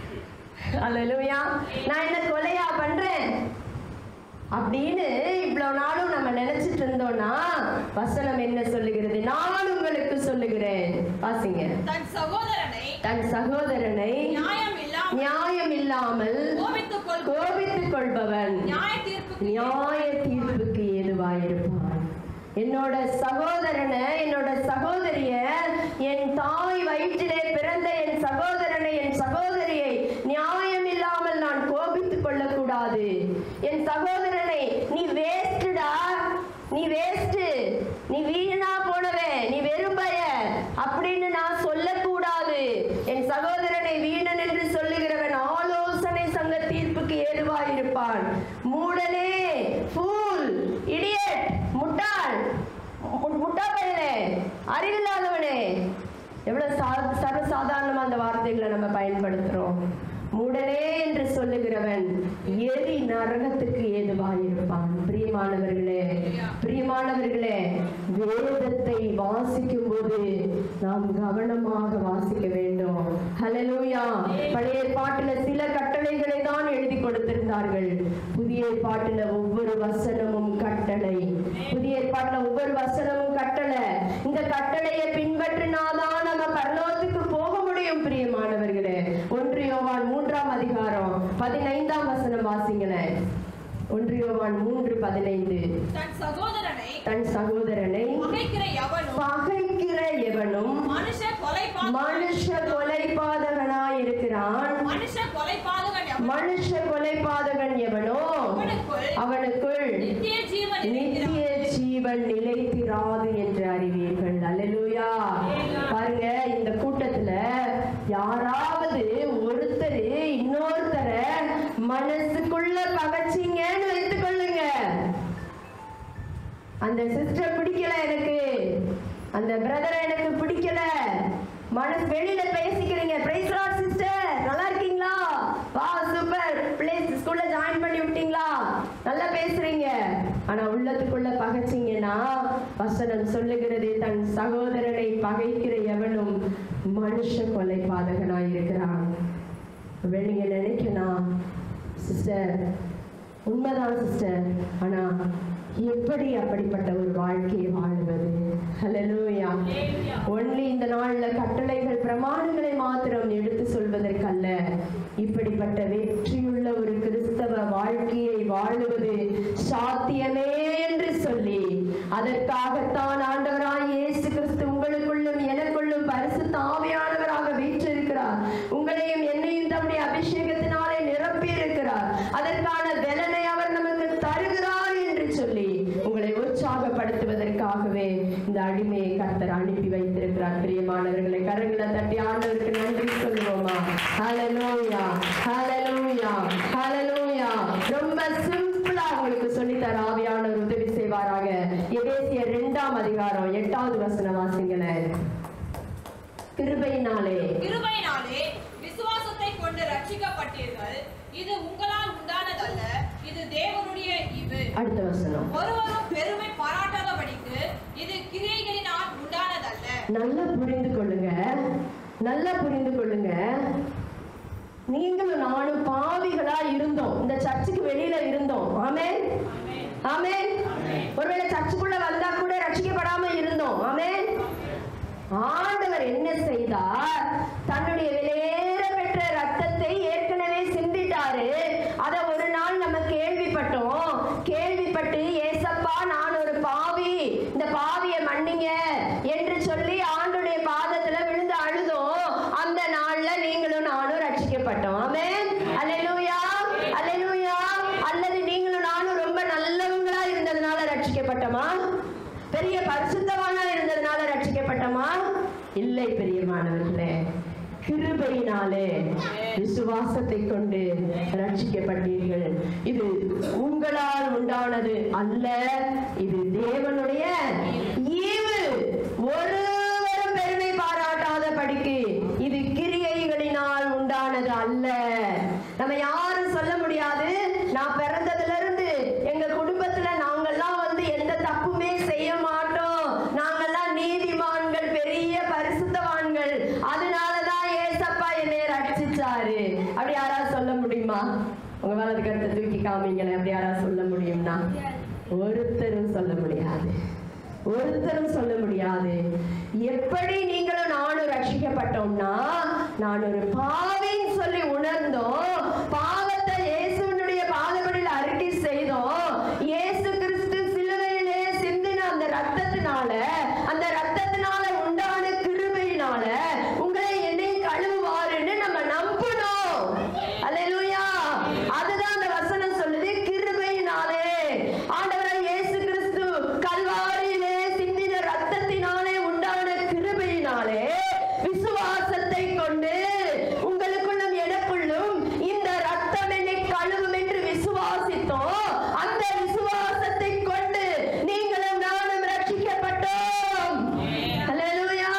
அல்லேலூயா நான் என்ன கொலையா பண்றேன் அப்படின்னு இவ்வளவு நாளும் நம்ம நினைச்சிட்டு இருந்தோம்னா வசனம் என்ன சொல்லுகிறது நான் உங்களுக்கு சொல்லுகிறேன் வாசிங்க தன் சகோதரனை தன் சகோதரனை நியாயம் இல்லாமல் நியாயம் இல்லாமல் கோபித்துக் கொள் கோபித்துக் கொள்பவன் நியாய தீர்ப்புக்கு நியாய தீர்ப்புக்கு ஏதுவாயிருப்பான் என்னோட சகோதரனை என்னோட சகோதரிய என் தாய் வயிற்றிலே பிறந்த என் சகோதரனை என் சகோதரியை நியாயம் இல்லாமல் நான் கோபித்துக் கொள்ளக்கூடாது என் சகோதரனை நீ வேஸ்டுடா நீ வேஸ்ட் நீ வீணா போனவே நீ வெறும்பய அப்படின்னு நான் சொல்லக்கூடாது என் சகோதரனை வீணன் என்று சொல்லுகிறவன் ஆலோசனை சங்க தீர்ப்புக்கு ஏதுவாயிருப்பான் மூடனே ஃபூல் இடியட் முட்டாள் மு- முட்டா பையனே அறிவில்லாதவனே எவ்வளவு சா- சர்வசாதாரணமா அந்த வார்த்தைகளை நம்ம பயன்படுத்துறோம் மூடனே என்று சொல்லுகிறவன் எரி நரகத்துக்கு ஏதுவாயிருப்பான் பிரியமானவர்களே பிரியமானவர்களே வேதத்தை வாசிக்கும் போது நாம் கவனமாக வாசிக்க வேண்டும் ஹalleluya பழைய ஏற்பாட்டுல சில கட்டளைகளை தான் எழுதி கொடுத்திருந்தார்கள் புதிய ஏற்பாட்டுல ஒவ்வொரு வசனமும் கட்டளை புதிய ஏற்பாட்டுல ஒவ்வொரு வசனமும் கட்டளை இந்த கட்டளையை பின்பற்றினாதான் நம்ம பரலோகத்துக்கு போக முடியும் பிரியமானவர்களே ஒன்று யோவான் மூன்றாம் அதிகாரம் பதினைந்தாம் வசனம் வாசிங்களேன் ஒன்று யோவான் மூன்று பதினைந்து தன் சகோதரனை தன் சகோதரனை பகைக்கிற எவனும் பகைக்கிற எவனும் மனுஷ கொலைபாதகன் மனுஷ கொலைபாதகனாய் இருக்கிறான் மனுஷ கொலைபாதகன் எவனும் மனுஷ கொலைபாதகன் எவனோ அவனுக்குள் அவனுக்குள் நித்திய ஜீவன் இருக்கிறான் நித்திய ஜீவன் நிலைத்திராது என்று அறிவீர்கள் அல்லேலூயா பாருங்க இந்த கூட்டத்துல யாராவது ஒருத்தர் இன்னொருத்தர மனசுக்குள்ள பகச்சிங்கன்னு வைத்துக் கொள்ளுங்க அந்த சிஸ்டர் பிடிக்கல எனக்கு அந்த பிரதரை எனக்கு பிடிக்கல மனசு வெளியில பேசிக்கிறீங்க பிரைஸ் லார்ட் சிஸ்டர் நல்லா இருக்கீங்களா வா சூப்பர் பிளேஸ் ஸ்கூல்ல ஜாயின் பண்ணி விட்டீங்களா நல்லா பேசுறீங்க ஆனா உள்ளத்துக்குள்ள பகைச்சீங்கன்னா வசனம் சொல்லுகிறது தன் சகோதரனை பகைக்கிற எவனும் மனுஷ கொலை பாதகனாய் இருக்கிறான் நீங்க நினைக்கலாம் சிஸ்டர் உண்மைதான் சிஸ்டர் ஆனா எப்படி அப்படிப்பட்ட ஒரு வாழ்க்கையை வாழ்வது ஹalleluya ஒன்லி இந்த நாள்ல கட்டளைகள் பிரமாணங்களை மாத்திரம் எடுத்து சொல்வதற்கல்ல இப்படிப்பட்ட வெற்றியுள்ள ஒரு கிறிஸ்தவ வாழ்க்கையை வாழுவது சாத்தியமே என்று சொல்லி அதற்காகத்தான் ஆண்டவராய் இயேசு கிறிஸ்து உங்களுக்குள்ள கர்த்தர் அனுப்பி வைத்திருக்கிறார் பிரியமானவர்களை கரங்களை தட்டி ஆண்டவருக்கு நன்றி சொல்லுவோமா ஹalleluya ஹalleluya ஹalleluya ரொம்ப சிம்பிளா உங்களுக்கு சொல்லி தர ஆவியானவர் உதவி செய்வாராக எபேசியர் இரண்டாம் அதிகாரம் எட்டாவது வசனம் வாசிங்களேன் கிருபையினாலே கிருபையினாலே விசுவாசத்தை கொண்டு ரட்சிக்கப்பட்டீர்கள் இது உங்களால் உண்டானதல்ல இது தேவனுடைய ஈவு அடுத்த வசனம் ஒருவரும் பெருமை பாராட்டாதபடிக்கு இது கிரியைகளினால் உண்டானதல்ல நல்லா புரிந்து கொள்ளுங்க நல்லா புரிந்து கொள்ளுங்க நீங்களும் நானும் பாவிகளா இருந்தோம் இந்த சர்ச்சுக்கு வெளியில இருந்தோம் ஆமென் ஆமென் ஒருவேளை சர்ச்சுக்குள்ள வந்தா கூட ரட்சிக்கப்படாம இருந்தோம் ஆமென் ஆண்டவர் என்ன செய்தார் தன்னுடைய வெளியேற பெற்ற ரத்தத்தை ஏற்கனவே சிந்திட்டாரு அத ஒரு நாள் நம்ம கேள்விப்பட்டோம் கேள்விப்பட்டு ஏசப்பா நான் ஒரு பாவி இந்த பாவியை மன்னிங்க என்று சொல்லி ஆண்டுடைய பாதத்துல விழுந்து அழுதோம் அந்த நாள்ல நீங்களும் நானும் ரட்சிக்கப்பட்டோம் ஆமென் அல்லேலூயா அல்லேலூயா அல்லது நீங்களும் நானும் ரொம்ப நல்லவங்களா இருந்ததுனால ரட்சிக்கப்பட்டோமா பெரிய பரிசுத்தவானா இருந்ததுனால ரட்சிக்கப்பட்டோமா இல்லை பெரியமானவர்களே கிருபையினாலே விசுவாசத்தை கொண்டு ரட்சிக்கப்பட்டீர்கள் இது உங்களால் உண்டானது அல்ல இது தேவனுடைய ஈவு ஒருவரும் பெருமை பாராட்டாத படிக்கு இது கிரியைகளினால் உண்டானது அல்ல நம்ம யாரும் சொல்ல முடியாது நான் பிறந்ததுல இருந்து எங்க குடும்பத்துல நாங்கெல்லாம் வந்து எந்த தப்புமே செய்ய மாட்டோம் நாங்கெல்லாம் நீதிமான்கள் பெரிய பரிசுத்தவான்கள் அதனாலதான் ஏசப்பா என்னை ரட்சிச்சாரு அப்படி யாராவது சொல்ல முடியுமா உங்க வலது கருத்தை தூக்கி காமிங்களேன் அப்படி யாராவது சொல்ல முடியும்னா ஒருத்தரும் சொல்ல முடியாது ஒருத்தரும் சொல்ல முடியாது எப்படி நீங்களும் நானும் ரட்சிக்கப்பட்டோம்னா நான் ஒரு பாவின்னு சொல்லி உணர்ந்தோம் பாவத்தை இயேசுனுடைய பாதபடியில் அறிக்கை செய்தோம் இயேசு கிறிஸ்து சிலுவையிலே சிந்தின அந்த ரத்தத்தினால அந்த ரத்தத்தினால உண்டான கிருபையினால உங்களை என்னை கழுவுவாருன்னு நம்ம நம்பணும் அல்லேலூயா அதுதான் அந்த வசனம் சொல்லுது கிருபையினாலே ஆண்டவராய் இயேசு கிறிஸ்து கல்வாரியிலே சிந்தின ரத்தத்தினாலே உண்டான கிருபையினாலே விசுவாசத்தை கொண்டு உங்களுக்குள்ளும் எனக்குள்ளும் இந்த ரத்தம் என்னை கழுவும் என்று விசுவாசித்தோம் அந்த விசுவாசத்தை கொண்டு நீங்களும் நானும் ரட்சிக்கப்பட்டோம் அல்லேலூயா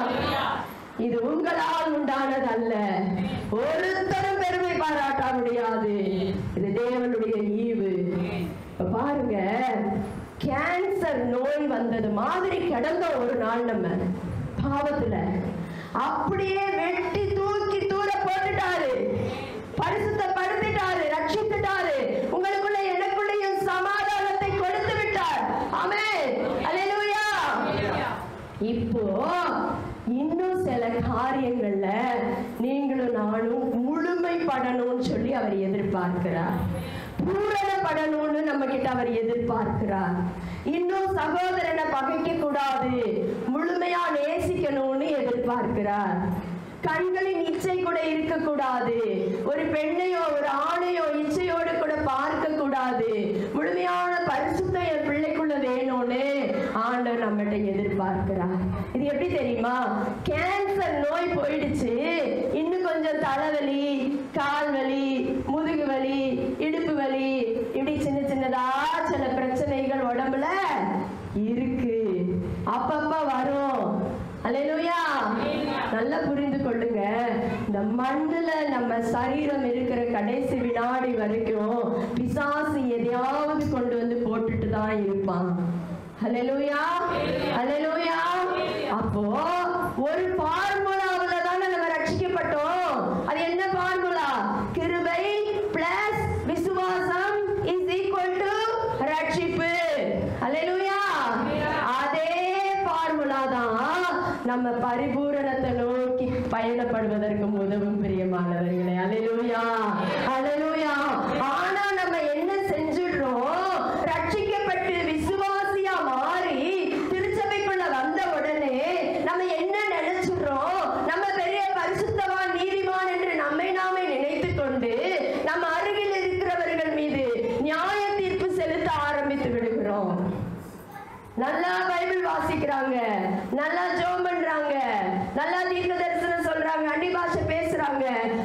இது உங்களால் உண்டானது அல்ல ஒருத்தரும் பெருமை பாராட்ட முடியாது இது தேவனுடைய ஈவு இப்ப பாருங்க கேன்சர் நோய் வந்தது மாதிரி கிடந்த ஒரு நாள் நம்ம பாவத்துல அப்படியே வெட்டி தூக்கி தூர போட்டுட்டாரு பரிசுத்தப்படுத்திட்டாரு ரட்சித்துட்டாரு உங்களுக்குள்ள எனக்குள்ளேயும் சமாதானத்தை கொடுத்து விட்டார் ஆமென் அல்லேலூயா இப்போ இன்னும் சில காரியங்கள்ல நீங்களும் நானும் முழுமைப்படணும்னு சொல்லி அவர் எதிர்பார்க்கிறார் பூரணப்படணும்னு நம்ம கிட்ட அவர் எதிர்பார்க்கிறார் இன்னும் சகோதரனை பகைக்க கூடாது முழுமையா நேசிக்கணும்னு எதிர்பார்க்கிறார் கண்களின் இச்சை கூட இருக்கக்கூடாது ஒரு பெண்ணையோ ஒரு ஆணையோ இச்சையோடு கூட பார்க்க கூடாது முழுமையான பரிசுத்தம் என் பிள்ளைக்குள்ள வேணும்னு ஆண்டவர் நம்மகிட்ட எதிர்பார்க்கிறார் இது எப்படி தெரியுமா கேன்சர் நோய் போயிடுச்சு இன்னும் கொஞ்சம் தலைவலி கால் வலி முதுகு வலி இடுப்பு வலி இப்படி சின்ன சின்னதா சில பிரச்சனைகள் உடம்புல இருக்கு அப்பப்ப வரும் அல்லேலூயா நல்லா புரிந்து கொள்ளுங்க இந்த மண்ணுல நம்ம சரீரம் இருக்கிற கடைசி வினாடி வரைக்கும் பிசாசு எதையாவது கொண்டு வந்து போட்டுட்டு தான் இருப்பான் ஹalleluya ஹalleluya அப்போ ஒரு ஃபார்முலாவுல தானே நம்ம ரட்சிக்கப்பட்டோம் அது என்ன ஃபார்முலா கிருபை பிளஸ் விசுவாசம் இஸ் ஈக்குவல் டு ரட்சிப்பு ஹalleluya அதே ஃபார்முலா தான் நம்ம பரிபூரணத்தை நோக்கி பயணப்படுவதற்கு உதவும் பிரியமானவர்களே அல்லேலூயா அல்லேலூயா ஆனா நம்ம என்ன செஞ்சிடுறோம் ரட்சிக்கப்பட்டு விசுவாசியா மாறி திருச்சபைக்குள்ள வந்த உடனே நம்ம என்ன நினைச்சிடுறோம் நம்ம பெரிய பரிசுத்தவான் நீதிமான் என்று நம்மை நாமே நினைத்துக் கொண்டு நம்ம அருகில் இருக்கிறவர்கள் மீது நியாய தீர்ப்பு செலுத்த ஆரம்பித்து விடுகிறோம் நல்லா பைபிள் வாசிக்கிறாங்க நல்லா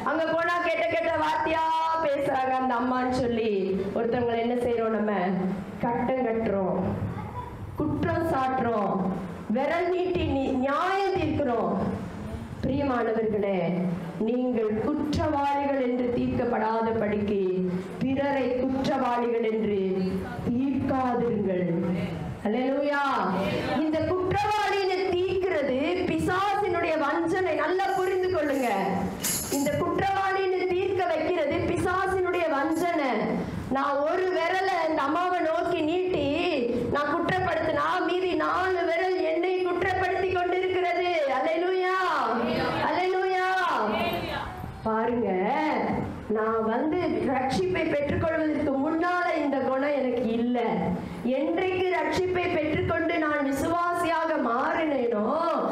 அங்க போனா கெட்ட கெட்ட வார்த்தையா பேசுறாங்க அந்த அம்மான்னு சொல்லி ஒருத்தவங்களை என்ன செய்யறோம் நம்ம கட்டம் கட்டுறோம் குற்றம் சாட்டுறோம் விரல் நீட்டி நி- நியாயம் தீர்க்கிறோம் பிரியமானவர்களே நீங்கள் குற்றவாளிகள் என்று தீர்க்கப்படாத படிக்கு பிறரை குற்றவாளிகள் என்று தீர்க்காதிருங்கள் அல்லேலூயா இந்த குற்றவாளியை தீர்க்கிறது பிசாசினுடைய வஞ்சனை நல்லா புரிந்து கொள்ளுங்க இந்த குற்றவாளியை தீர்க்க வைக்கிறது பிசாசினுடைய வஞ்சனை நான் ஒரு விரலை இந்த அம்மாவை நோக்கி நீட்டி நான் குற்றப்படுத்தினா மீதி நாலு விரல் என்னை குற்றப்படுத்தி கொண்டிருக்கிறது அல்லேலூயா அல்லேலூயா பாருங்க நான் வந்து ரட்சிப்பை பெற்றுக்கொள்வதற்கு முன்னால இந்த குணம் எனக்கு இல்லை என்றைக்கு ரட்சிப்பை பெற்றுக்கொண்டு நான் விசுவாசியாக மாறினேனோ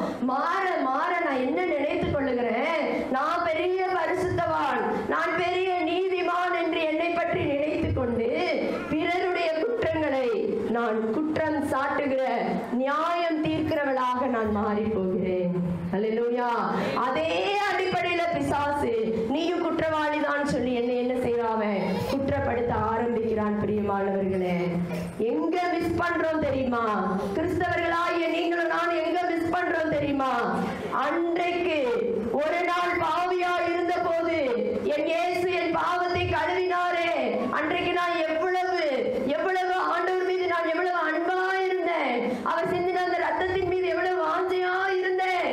மாற மாற நான் என்ன நினைத்துக் கொள்ளுகிறேன் நான் பெரிய பரிசுத்தவான் நான் பெரிய நீதிமான் என்று என்னை பற்றி நினைத்துக் கொண்டு பிறருடைய குற்றங்களை நான் குற்றம் சாட்டுகிற நியாயம் தீர்க்கிறவளாக நான் மாறி போகிறேன் அல்லேலூயா அதே அடிப்படையில பிசாசு நீயும் குற்றவாளி தான் சொல்லி என்ன என்ன செய்யறாம குற்றப்படுத்த ஆரம்பிக்கிறான் பிரியமானவர்களே எங்க மிஸ் பண்றோம் தெரியுமா கிறிஸ்தவர்களாகிய நீங்களும் நான் எங்க மிஸ் பண்றோம் தெரியுமா அன்றைக்கு ஒரு நாள் பாவியா இருந்த போது என் இயேசு என் பாவத்தை கழுவினாரே அன்றைக்கு நான் எவ்வளவு எவ்வளவு ஆண்டவர் மீது நான் எவ்வளவு அன்பா இருந்தேன் அவர் சிந்தின அந்த ரத்தத்தின் மீது எவ்வளவு வாஞ்சையா இருந்தேன்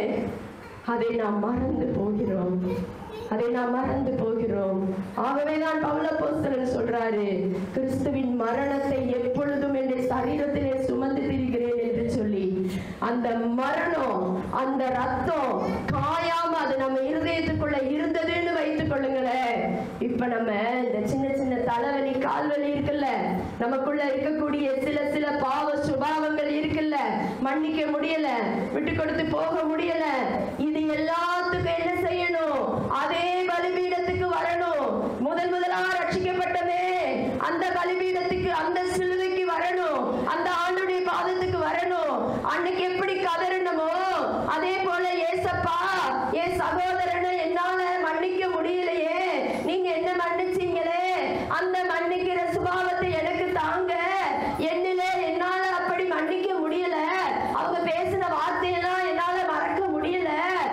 அதை நாம் மறந்து போகிறோம் அதை நாம் மறந்து போகிறோம் ஆகவே தான் பவுல போஸ்தலன் சொல்றாரு கிறிஸ்துவின் மரணத்தை எப்பொழுதும் என் சரீரத்திலே சுமந்து திரிகிறேன் என்று சொல்லி அந்த மரணம் அந்த ரத்தம் காயாம அது நம்ம இருதயத்துக்குள்ள இருந்ததுன்னு வைத்துக் கொள்ளுங்களேன் இப்ப நம்ம இந்த சின்ன சின்ன தலைவலி கால்வலி இருக்குல்ல நமக்குள்ள இருக்கக்கூடிய சில சில பாவ சுபாவங்கள் இருக்குல்ல மன்னிக்க முடியல விட்டு கொடுத்து போக முடியல இது எல்லாத்துக்கும் என்ன செய்யணும் அதே பலிபீடத்துக்கு வரணும் முதல் முதலா ரட்சிக்கப்பட்டமே அந்த பலிபீடத்துக்கு அந்த சிலுவைக்கு வரணும் அந்த ஆண்டுடைய பாதத்துக்கு வரணும் அன்னைக்கு எப்படி கதறணுமோ அதே போல ஏசப்பா ஏ சகோதரனை என்னால மன்னிக்க முடியலையே நீங்க என்ன மன்னிச்சீங்களே அந்த மன்னிக்கிற சுபாவத்தை எனக்கு தாங்க என்னிலே என்னால அப்படி மன்னிக்க முடியல அவங்க பேசின வார்த்தையெல்லாம் என்னால மறக்க முடியல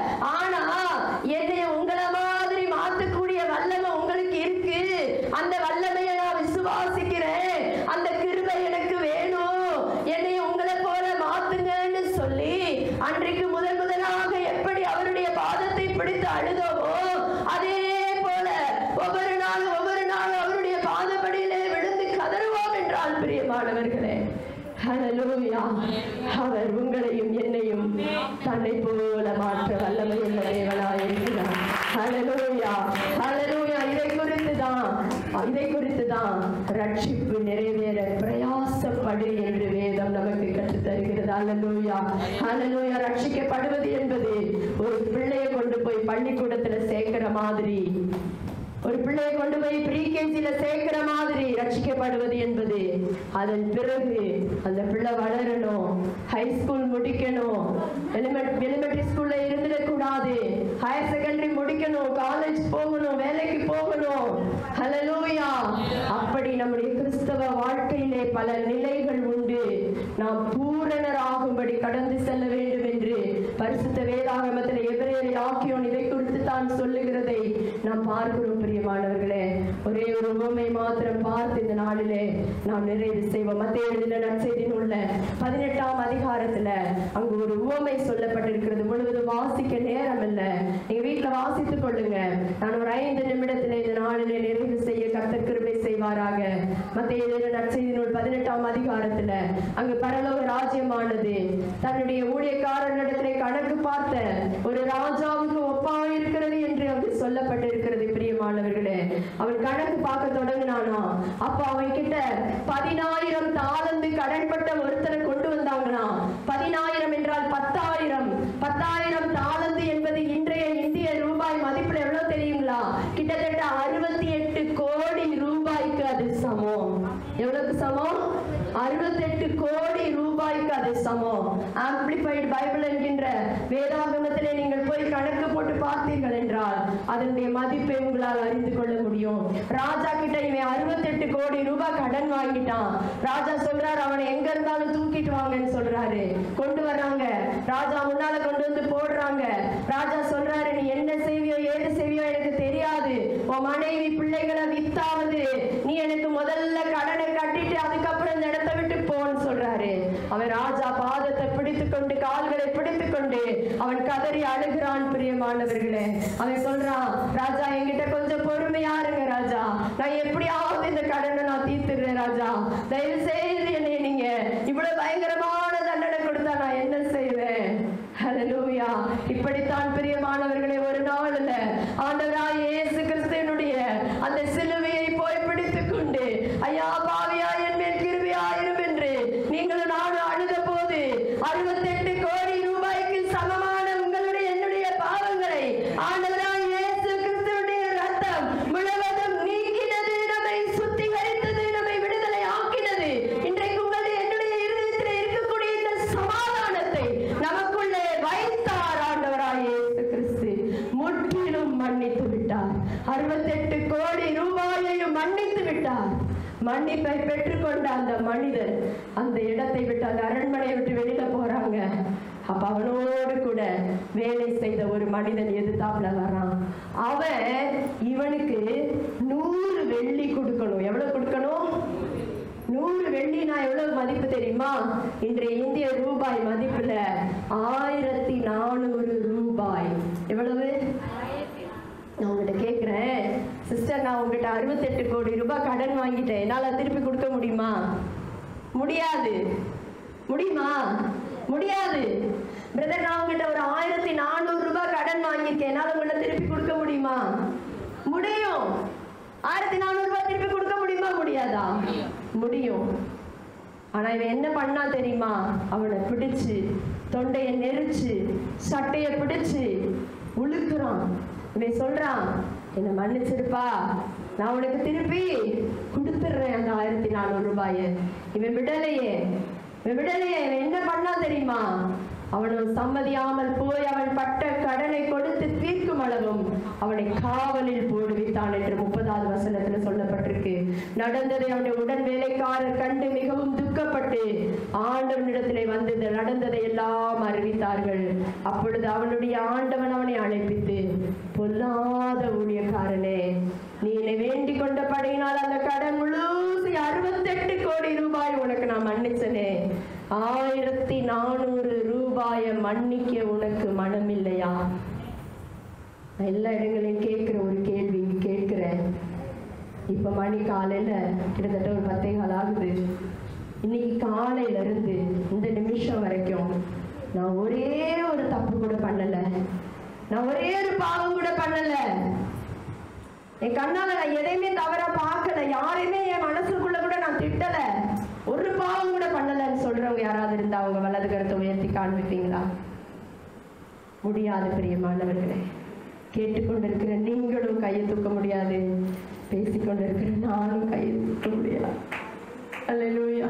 ஆனா என்னை உங்களை மாதிரி மாத்தக்கூடிய வல்லமை உங்களுக்கு இருக்கு அந்த வல்லமையை நான் விசுவாசிக்கிறேன் அந்த கிருபை எனக்கு வேணும் என்னை உங்களை போல மாத்துங்கன்னு சொல்லி அன்றைக்கு முதல் முதலாக எப்படி அவருடைய பாதத்தை பிடித்து அழுதோமோ அதே போல ஒவ்வொரு நாளும் ஒவ்வொரு நாளும் அவருடைய பாதப்படியிலே விழுந்து கதறுவோம் என்றால் பிரியமானவர்களே ஹalleluya அவர் உங்களையும் என்னையும் தன்னை போல மாற்ற வல்லமை உள்ள தேவனாய் இருக்கிறார் ஹalleluya ஹalleluya இதை குறித்து தான் இதை குறித்து தான் ரட்சிப்பு நிறைவேற பிரயாசப்படு என்று வேதம் நமக்கு கற்றுத் தருகிறது ஹalleluya ஹalleluya ரட்சிக்கப்படுவது என்பது ஒரு பிள்ளையை கொண்டு போய் பள்ளிக்கூடத்துல சேர்க்கிற மாதிரி ஒரு பிள்ளையை கொண்டு போய் ப்ரீகேஜில சேர்க்கிற மாதிரி ரட்சிக்கப்படுவது என்பது அதன் பிறகு அந்த பிள்ளை வளரணும் ஹை ஸ்கூல் முடிக்கணும் எலிமெண்ட்ரி ஸ்கூல்ல இருந்துடக்கூடாது ஹையர் செகண்டரி முடிக்கணும் காலேஜ் போகணும் வேலைக்கு போகணும் ஹalleluya அப்படி நம்முடைய கிறிஸ்தவ வாழ்க்கையிலே பல நிலைகள் உண்டு நாம் பூரணராகும்படி கடந்து செல்ல வேண்டும் என்று பரிசுத்த வேதாகமத்தில் எபிரேயரை ஆக்கியோன் இதை குறித்து தான் சொல்லுகிறதை நாம் பார்க்கிறோம் பிரியமானவர்களே ஒரே ஒரு உவமை மாத்திரம் பார்த்து இந்த நாளிலே நாம் நிறைவு செய்வோம் மத்திய எழுதின நற்செய்தியில் உள்ள பதினெட்டாம் அதிகாரத்துல அங்கு ஒரு உவமை சொல்லப்பட்டிருக்கிறது முழுவதும் வாசிக்க நேரம் இல்லை நீங்க வீட்டுல வாசித்துக் கொள்ளுங்க நான் ஒரு ஐந்து நிமிடத்துல இந்த நாளிலே நிறைவு செய்ய கர்த்தர் கிருபை செய்வாராக மத்திய எழுதின நற்செய்தி நூல் பதினெட்டாம் அதிகாரத்துல அங்கு பரலோக ராஜ்யமானது தன்னுடைய ஊழியக்காரனிடத்திலே கணக்கு பார்த்த ஒரு ராஜாவுக்கு ஒப்பாயிருக்கிறது என்று அங்கு சொல்லப்பட்டிருக்கிறது பிரியமானவர்களே அவன் கணக்கு பார்க்க தொடங்கினானா அப்ப அவன் கிட்ட பதினாயிரம் தாளந்து கடன்பட்ட ஒருத்தரை கொண்டு வந்தாங்கன்னா பதினாயிரம் என்றால் பத்தாயிரம் பத்தாயிரம் தாளந்து என்பது இன்றைய இந்திய ரூபாய் மதிப்புல எவ்வளவு தெரியுங்களா கிட்டத்தட்ட அறுபத்தி எட்டு கோடி ரூபாய்க்கு அது சமம் எவ்வளவுக்கு சமம் அறுபத்தெட்டு கோடி ரூபாய்க்கு அது சமம் ஆம்பிளிஃபைடு பைபிள் என்கின்ற வேதாகமத்திலே நீங்கள் போய் கணக்கு போட்டு பார்த்தீர்கள் என்றால் அதனுடைய மதிப்பை உங்களால் அறிந்து கொள்ள முடியும் ராஜா கிட்ட இவன் அறுபத்தெட்டு கோடி ரூபாய் கடன் வாங்கிட்டான் ராஜா சொல்றாரு அவனை எங்க இருந்தாலும் தூக்கிட்டு வாங்கன்னு சொல்றாரு கொண்டு வர்றாங்க ராஜா முன்னால கொண்டு வந்து போடுறாங்க ராஜா சொல்றாரு நீ என்ன செய்வியோ ஏது செய்வியோ எனக்கு தெரியாது உன் மனைவி பிள்ளைகளை வித்தாவது நீ எனக்கு முதல்ல கடனை கட்டிட்டு அதுக்கப்புறம் இந்த இடத்தை விட்டு போன்னு சொல்றாரு அவன் ராஜா பாதத்தை பிடித்து கொண்டு கால்களை பிடித்து கொண்டு அவன் கதறி அழுகிறான் பிரியமானவர்களே அவன் சொல்றான் ராஜா என்கிட்ட கொஞ்சம் பொறுமையா இருங்க ராஜா நான் எப்படியாவது இந்த கடனை நான் தீர்த்துடுறேன் ராஜா தயவு செய்து என்னை நீங்க இவ்வளவு பயங்கரமான தண்டனை கொடுத்தா நான் என்ன செய்வேன் ஹalleluya இப்படித்தான் பிரியமானவர்களே ஒரு நாள் இல்ல ஆண்டவராய் இயேசு கிறிஸ்துவினுடைய அந்த சிலுவையை போய் பிடித்துக் கொண்டு ஐயா பாவியா என் மேல் கிருபையாயிரும் என்று நீங்களும் நானும் அழுத போது அறுபத்தெட்டு கோடி ரூபாய்க்கு சமமான உங்களுடைய என்னுடைய பாவங்களை ஆண்டவராய் இயேசு கிறிஸ்துவினுடைய ரத்தம் முழுவதும் நீக்கினது நம்மை சுத்திகரித்தது நம்மை விடுதலை ஆக்கினது இன்றைக்கு உங்களுடைய என்னுடைய இருதயத்தில் இருக்கக்கூடிய இந்த சமாதானத்தை நமக்குள்ளே வைத்தார் ஆண்டவராய் இயேசு கிறிஸ்து முற்றிலும் மன்னித்து விட்டார் அறுபத்தெட்டு கோடி ரூபாயையும் மன்னித்து விட்டார் மன்னிப்பை பெற்றுக்கொண்ட அந்த மனிதன் அந்த இடத்தை விட்டு அந்த அரண்மனையை விட்டு வெளியில போறாங்க அப்ப அவனோடு கூட வேலை செய்த ஒரு மனிதன் எதிர்த்தாப்புல வர்றான் அவன் இவனுக்கு நூறு வெள்ளி கொடுக்கணும் எவ்வளவு கொடுக்கணும் நூறு வெள்ளினா எவ்வளவு மதிப்பு தெரியுமா இன்றைய இந்திய ரூபாய் மதிப்புல ஆயிரத்தி நானூறு ரூபாய் எவ்வளவு நான் உங்ககிட்ட கேட்குறேன் சிஸ்டர் நான் உங்ககிட்ட அறுபத்தெட்டு கோடி ரூபாய் கடன் வாங்கிட்டேன் என்னால் திருப்பி கொடுக்க முடியுமா முடியாது முடியுமா முடியாது பிரதர் நான் உங்ககிட்ட ஒரு ஆயிரத்தி நானூறு ரூபாய் கடன் வாங்கியிருக்கேன் என்னால் உங்கள்ட்ட திருப்பி கொடுக்க முடியுமா முடியும் ஆயிரத்தி நானூறு ரூபாய் திருப்பி கொடுக்க முடியுமா முடியாதா முடியும் ஆனா இவன் என்ன பண்ணா தெரியுமா அவனை பிடிச்சு தொண்டையை நெரிச்சு சட்டைய பிடிச்சு உழுக்குறான் இவன் சொல்றான் என்னை மன்னிச்சிருப்பா நான் உனக்கு திருப்பி கொடுத்துடுறேன் அந்த ஆயிரத்தி நானூறு ரூபாய இவன் விடலையே இவன் விடலையே இவன் என்ன பண்ணா தெரியுமா அவனும் சம்மதியாமல் போய் அவன் பட்ட கடனை கொடுத்து தீர்க்கும் அளவும் அவனை காவலில் போடுவித்தான் என்று முப்பதாவது வசனத்துல சொல்லப்பட்டிருக்கு நடந்ததை அவனுடைய உடன் வேலைக்காரர் கண்டு மிகவும் துக்கப்பட்டு ஆண்டவனிடத்திலே வந்து இந்த நடந்ததை எல்லாம் அறிவித்தார்கள் அப்பொழுது அவனுடைய ஆண்டவன் அவனை அழைப்பித்து பொல்லாத ஊழியக்காரனே நீ என்னை வேண்டிக் கொண்ட படையினால் அந்த கடன் முழுசி அறுபத்தெட்டு கோடி ரூபாய் உனக்கு நான் மன்னிச்சனே ஆயிரத்தி நானூறு ரூபாய மன்னிக்க உனக்கு மனம் இல்லையா நான் எல்லா இடங்களையும் கேட்கிற ஒரு கேள்வி இங்க கேட்கிறேன் இப்ப மணி காலையில கிட்டத்தட்ட ஒரு பத்தே கால் ஆகுது இன்னைக்கு காலையில இருந்து இந்த நிமிஷம் வரைக்கும் நான் ஒரே ஒரு தப்பு கூட பண்ணல நான் ஒரே ஒரு பாவம் கூட பண்ணல என் கண்ணால நான் எதையுமே தவறா பார்க்கல யாரையுமே என் மனசுக்குள்ள கூட நான் திட்டல ஒரு பாவம் கூட பண்ணலன்னு சொல்றவங்க யாராவது இருந்தா அவங்க வலது கருத்தை உயர்த்தி காண்பிப்பீங்களா முடியாது பிரியமானவர்களே கேட்டுக்கொண்டிருக்கிற நீங்களும் கையை தூக்க முடியாது பேசிக்கொண்டிருக்கிற நானும் கையை தூக்க முடியாது அல்லேலூயா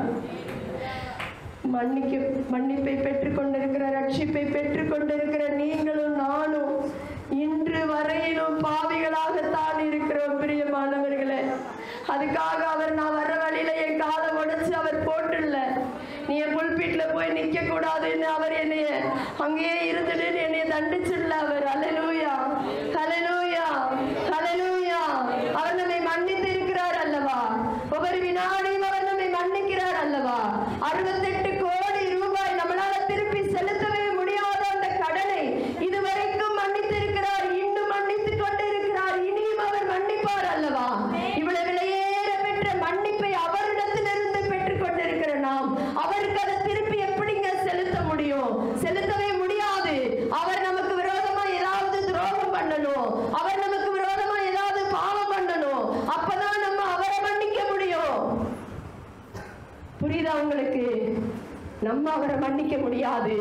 மன்னிக்க மன்னிப்பை பெற்றுக்கொண்டிருக்கிற ரட்சிப்பை பெற்றுக்கொண்டிருக்கிற நீங்களும் நானும் இன்று வரையிலும் பாவிகளாகத்தான் இருக்கிறோம் பிரியமானவர்களே அதுக்காக அவர் நான் வர்ற வழியில என் காலை உடைச்சு அவர் போட்டுல நீ என் புல்பீட்ல போய் நிக்க கூடாதுன்னு அவர் என்னைய அங்கேயே இருந்துட்டு என்னைய தண்டிச்சுடல அவர் அலலூயா ஹalleluya ஹalleluya அவர் நம்மை மன்னித்து இருக்கிறார் அல்லவா ஒவ்வொரு வினாடியும் அவர் நம்மை மன்னிக்கிறார் அல்லவா அறுபத்தெட்டு கோடி ரூபாய் நம்மளால திருப்பி செலுத்தவே முடியாத அந்த கடனை இதுவரைக்கும் மன்னித்து இருக்கிறார் இன்னும் மன்னித்து கொண்டு இருக்கிறார் இனியும் அவர் மன்னிப்பார் அல்லவா இவ்வளவு விலையேற பெற்ற மன்னிப்பை அவரிடத்திலிருந்து பெற்றுக் கொண்டிருக்கிற நாம் அவருக்கு அதை திருப்பி எப்படிங்க செலுத்த முடியும் செலுத்தவே முடியாது அவர் நமக்கு விரோதமா ஏதாவது துரோகம் பண்ணணும் அவர் நமக்கு விரோதமா ஏதாவது பாவம் பண்ணணும் அப்பதான் நம்ம அவரை மன்னிக்க முடியும் புரியுதா உங்களுக்கு நம்ம அவரை மன்னிக்க முடியாது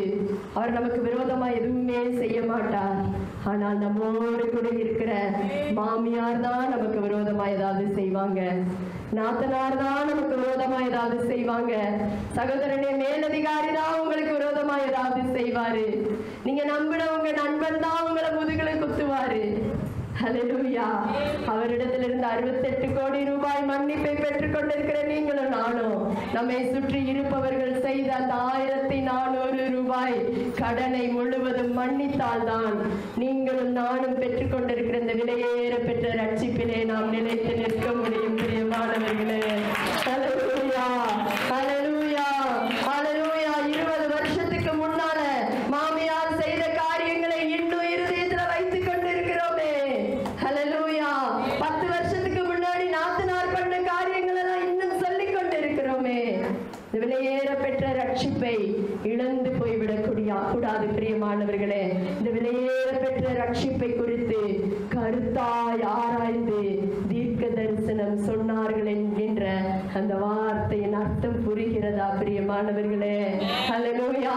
அவர் நமக்கு விரோதமா எதுவுமே செய்ய மாட்டார் ஆனால் நம்மோடு கூட இருக்கிற மாமியார் தான் நமக்கு விரோதமா ஏதாவது செய்வாங்க நாத்தனார் தான் நமக்கு விரோதமா ஏதாவது செய்வாங்க சகோதரனே மேலதிகாரி தான் உங்களுக்கு விரோதமா ஏதாவது செய்வாரு நீங்க நம்பின உங்க நண்பன் தான் உங்களை முதுகுல குத்துவாரு ஹalleluya அவரிடத்திலிருந்து அறுபத்தெட்டு கோடி ரூபாய் மன்னிப்பை பெற்றுக் கொண்டிருக்கிற நீங்களும் நானும் நம்மை சுற்றி இருப்பவர்கள் செய்த அந்த ஆயிரத்தி நானூறு ரூபாய் கடனை முழுவதும் மன்னித்தால் தான் நீங்களும் நானும் பெற்றுக் கொண்டிருக்கிற இந்த விலையேற பெற்ற ரட்சிப்பிலே நாம் நிலைத்து நிற்க முடியும் பிரியமானவர்களே ஹalleluya ஹalleluya ஹalleluya இருபது வருஷத்துக்கு முன்னால மாமியார் செய்த காரியங்களை இன்னும் இருதயத்துல வைத்துக் கொண்டிருக்கிறோமே ஹalleluya பத்து வருஷத்துக்கு முன்னாடி நாத்தனார் பண்ண காரியங்கள் எல்லாம் இன்னும் சொல்லிக் கொண்டிருக்கிறோமே இந்த விலையேற பெற்ற ரட்சிப்பை இழந்து போய்விடக்கூடிய கூடாது பிரியமானவர்களே இந்த விலையேற பெற்ற ரட்சிப்பை குறித்து கருத்தாய் ஆராய்ந்து தீர்க்க தரிசனம் சொன்னார்கள் என்கின்ற அந்த வார்த்தையின் அர்த்தம் புரிகிறதா பிரியமானவர்களே ஹalleluya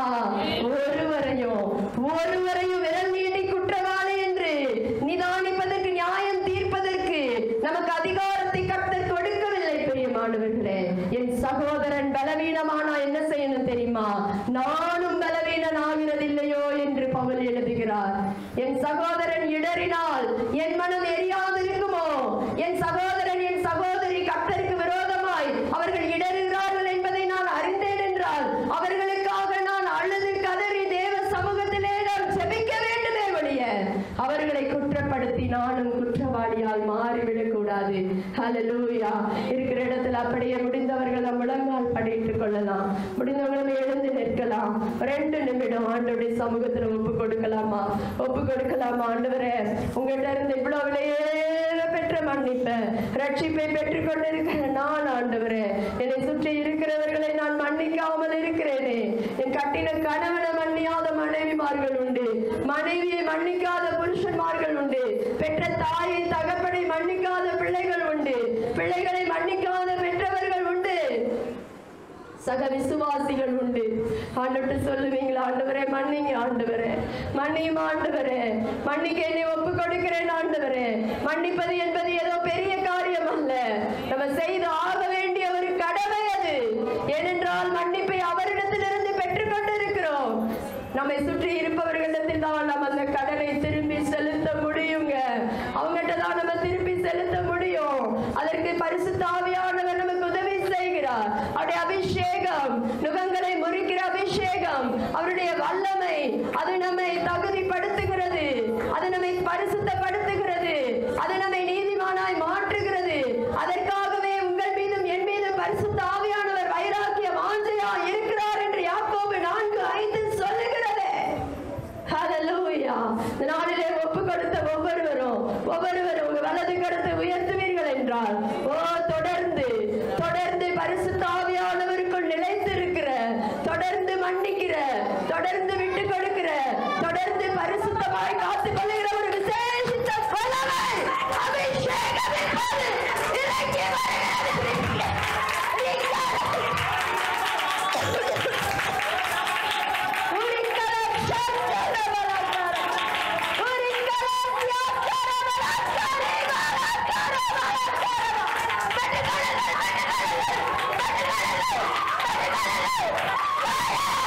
ஒருவரையும் ஒருவரையும் விரல் நீட்டி குற்றவாளி என்று நிதானிப்பதற்கு நியாயம் தீர்ப்பதற்கு நமக்கு அதிகாரத்தை கர்த்தர் கொடுக்கவில்லை பிரியமானவர்களே என் சகோதரன் பலவீனமானா என்ன செய்யணும் தெரியுமா நானும் பலவீனன் ஆகிறதில்லையோ என்று பவுல் எழுதுகிறார் என் சகோதரன் இடறினால் என் மனம் எரியாதிருக்குமோ என் சகோதரன் என் சகோதரி கர்த்தருக்கு விரோதமாய் அவர்கள் இடறுகிறார்கள் என்பதை நான் அறிந்தேன் என்றால் அவர்களுக்காக நான் அழுது கதறி தேவ சமூகத்திலே நான் ஜெபிக்க வேண்டுமே ஒழிய அவர்களை குற்றப்படுத்தி நானும் குற்றவாளியால் மாறிவிடக் கூடாது ஹalleluya இருக்கிற இடத்துல அப்படியே முடிந்தவர்கள் நம் முழங்கால் படிட்டுக் கொள்ளலாம் முடிந்தவங்களும் எழுந்து நிற்கலாம் ரெண்டு நிமிடம் ஆண்டவருடைய சமூகத்துல ஒப்பு கொடுக்கலாமா ஒப்பு கொடுக்கலாமா ஆண்டவரே உங்கள்கிட்ட இருந்து இவ்வளவு விலையேற பெற்ற மன்னிப்ப ரட்சிப்பை பெற்றுக் கொண்டிருக்கிற நான் ஆண்டவரே என்னை சுற்றி இருக்கிறவர்களை நான் மன்னிக்காமல் இருக்கிறேனே என் கட்டின கணவனை மன்னியாத மனைவிமார்கள் உண்டு மனைவியை மன்னிக்காத புருஷன்மார்கள் உண்டு பெற்ற தாயை தகப்பனை மன்னிக்காத பிள்ளைகள் உண்டு பிள்ளைகளை மன்னிக்காத பெற்றவர்கள் உண்டு சக விசுவாசிகள் உண்டு ஆண்டவர்கிட்ட சொல்லுவீங்களா ஆண்டவரே மன்னிங்க ஆண்டவரே மன்னியும் ஆண்டவரே மன்னிக்க என்னை ஒப்பு கொடுக்கிறேன் ஆண்டவரே மன்னிப்பது என்பது ஏதோ பெரிய காரியம் அல்ல நம்ம செய்து ஆக வேண்டிய ஒரு கடமை அது ஏனென்றால் மன்னிப்பை அவரிடத்திலிருந்து பெற்றுக் கொண்டிருக்கிறோம் நம்மை சுற்றி இருப்பவர்களிடத்தில் தான் நம்ம அந்த கடனை திரும்பி செலுத்த முடியுங்க அவங்ககிட்ட தான் நம்ம திருப்பி செலுத்த முடியும் அதற்கு பரிசுத்த ஆவியானவர் நமக்கு உதவி செய்கிறார் அவருடைய அபிஷேகம் நுகங்களை முறிக்கிற அபிஷேகம் அவருடைய வல்லமை அது நம்மை தகுதிப்படுத்துகிறது அது நம்மை பரிசுத்தப்படுத்துகிறது அது நம்மை நீதிமானாய் மாற்றுகிறது அதற்காகவே உங்கள் மீதும் என் மீதும் பரிசுத்த ஆவியானவர் வைராக்கிய வாஞ்சையா இருக்கிறார் என்று யாக்கோபு நான்கு ஐந்து சொல்லுகிறது ஹalleluya இந்த நாளிலே ஒப்பு கொடுத்த ஒவ்வொருவரும் ஒவ்வொருவரும் உங்க வலது கருத்தை உயர்த்துவீர்கள் என்றால் ஓ தொடர்ந்து தொடர்ந்து பரிசுத்த ஆவியானவருக்குள் நிலைத்திருக்கிற தொடர்ந்து மன்னிக்கிற தொடர்ந்து விட்டு கொடுக்கிற தொடர்ந்து பரிசுத்தமாய் காத்துக் கொள்ளுகிற ஒரு விசேஷித்த வல்லமை அபிஷேகம் என்பது இறங்கி வருகிறது. உரிக்கலம் சந்தன பலக்கார. உரிக்கலம் யாத்தர பலக்காரி பலக்கார பலக்கார. வெட்டுக்கடலை, வெட்டுக்கடலை, வெட்டுக்கடலை, வெட்டுக்கடலை.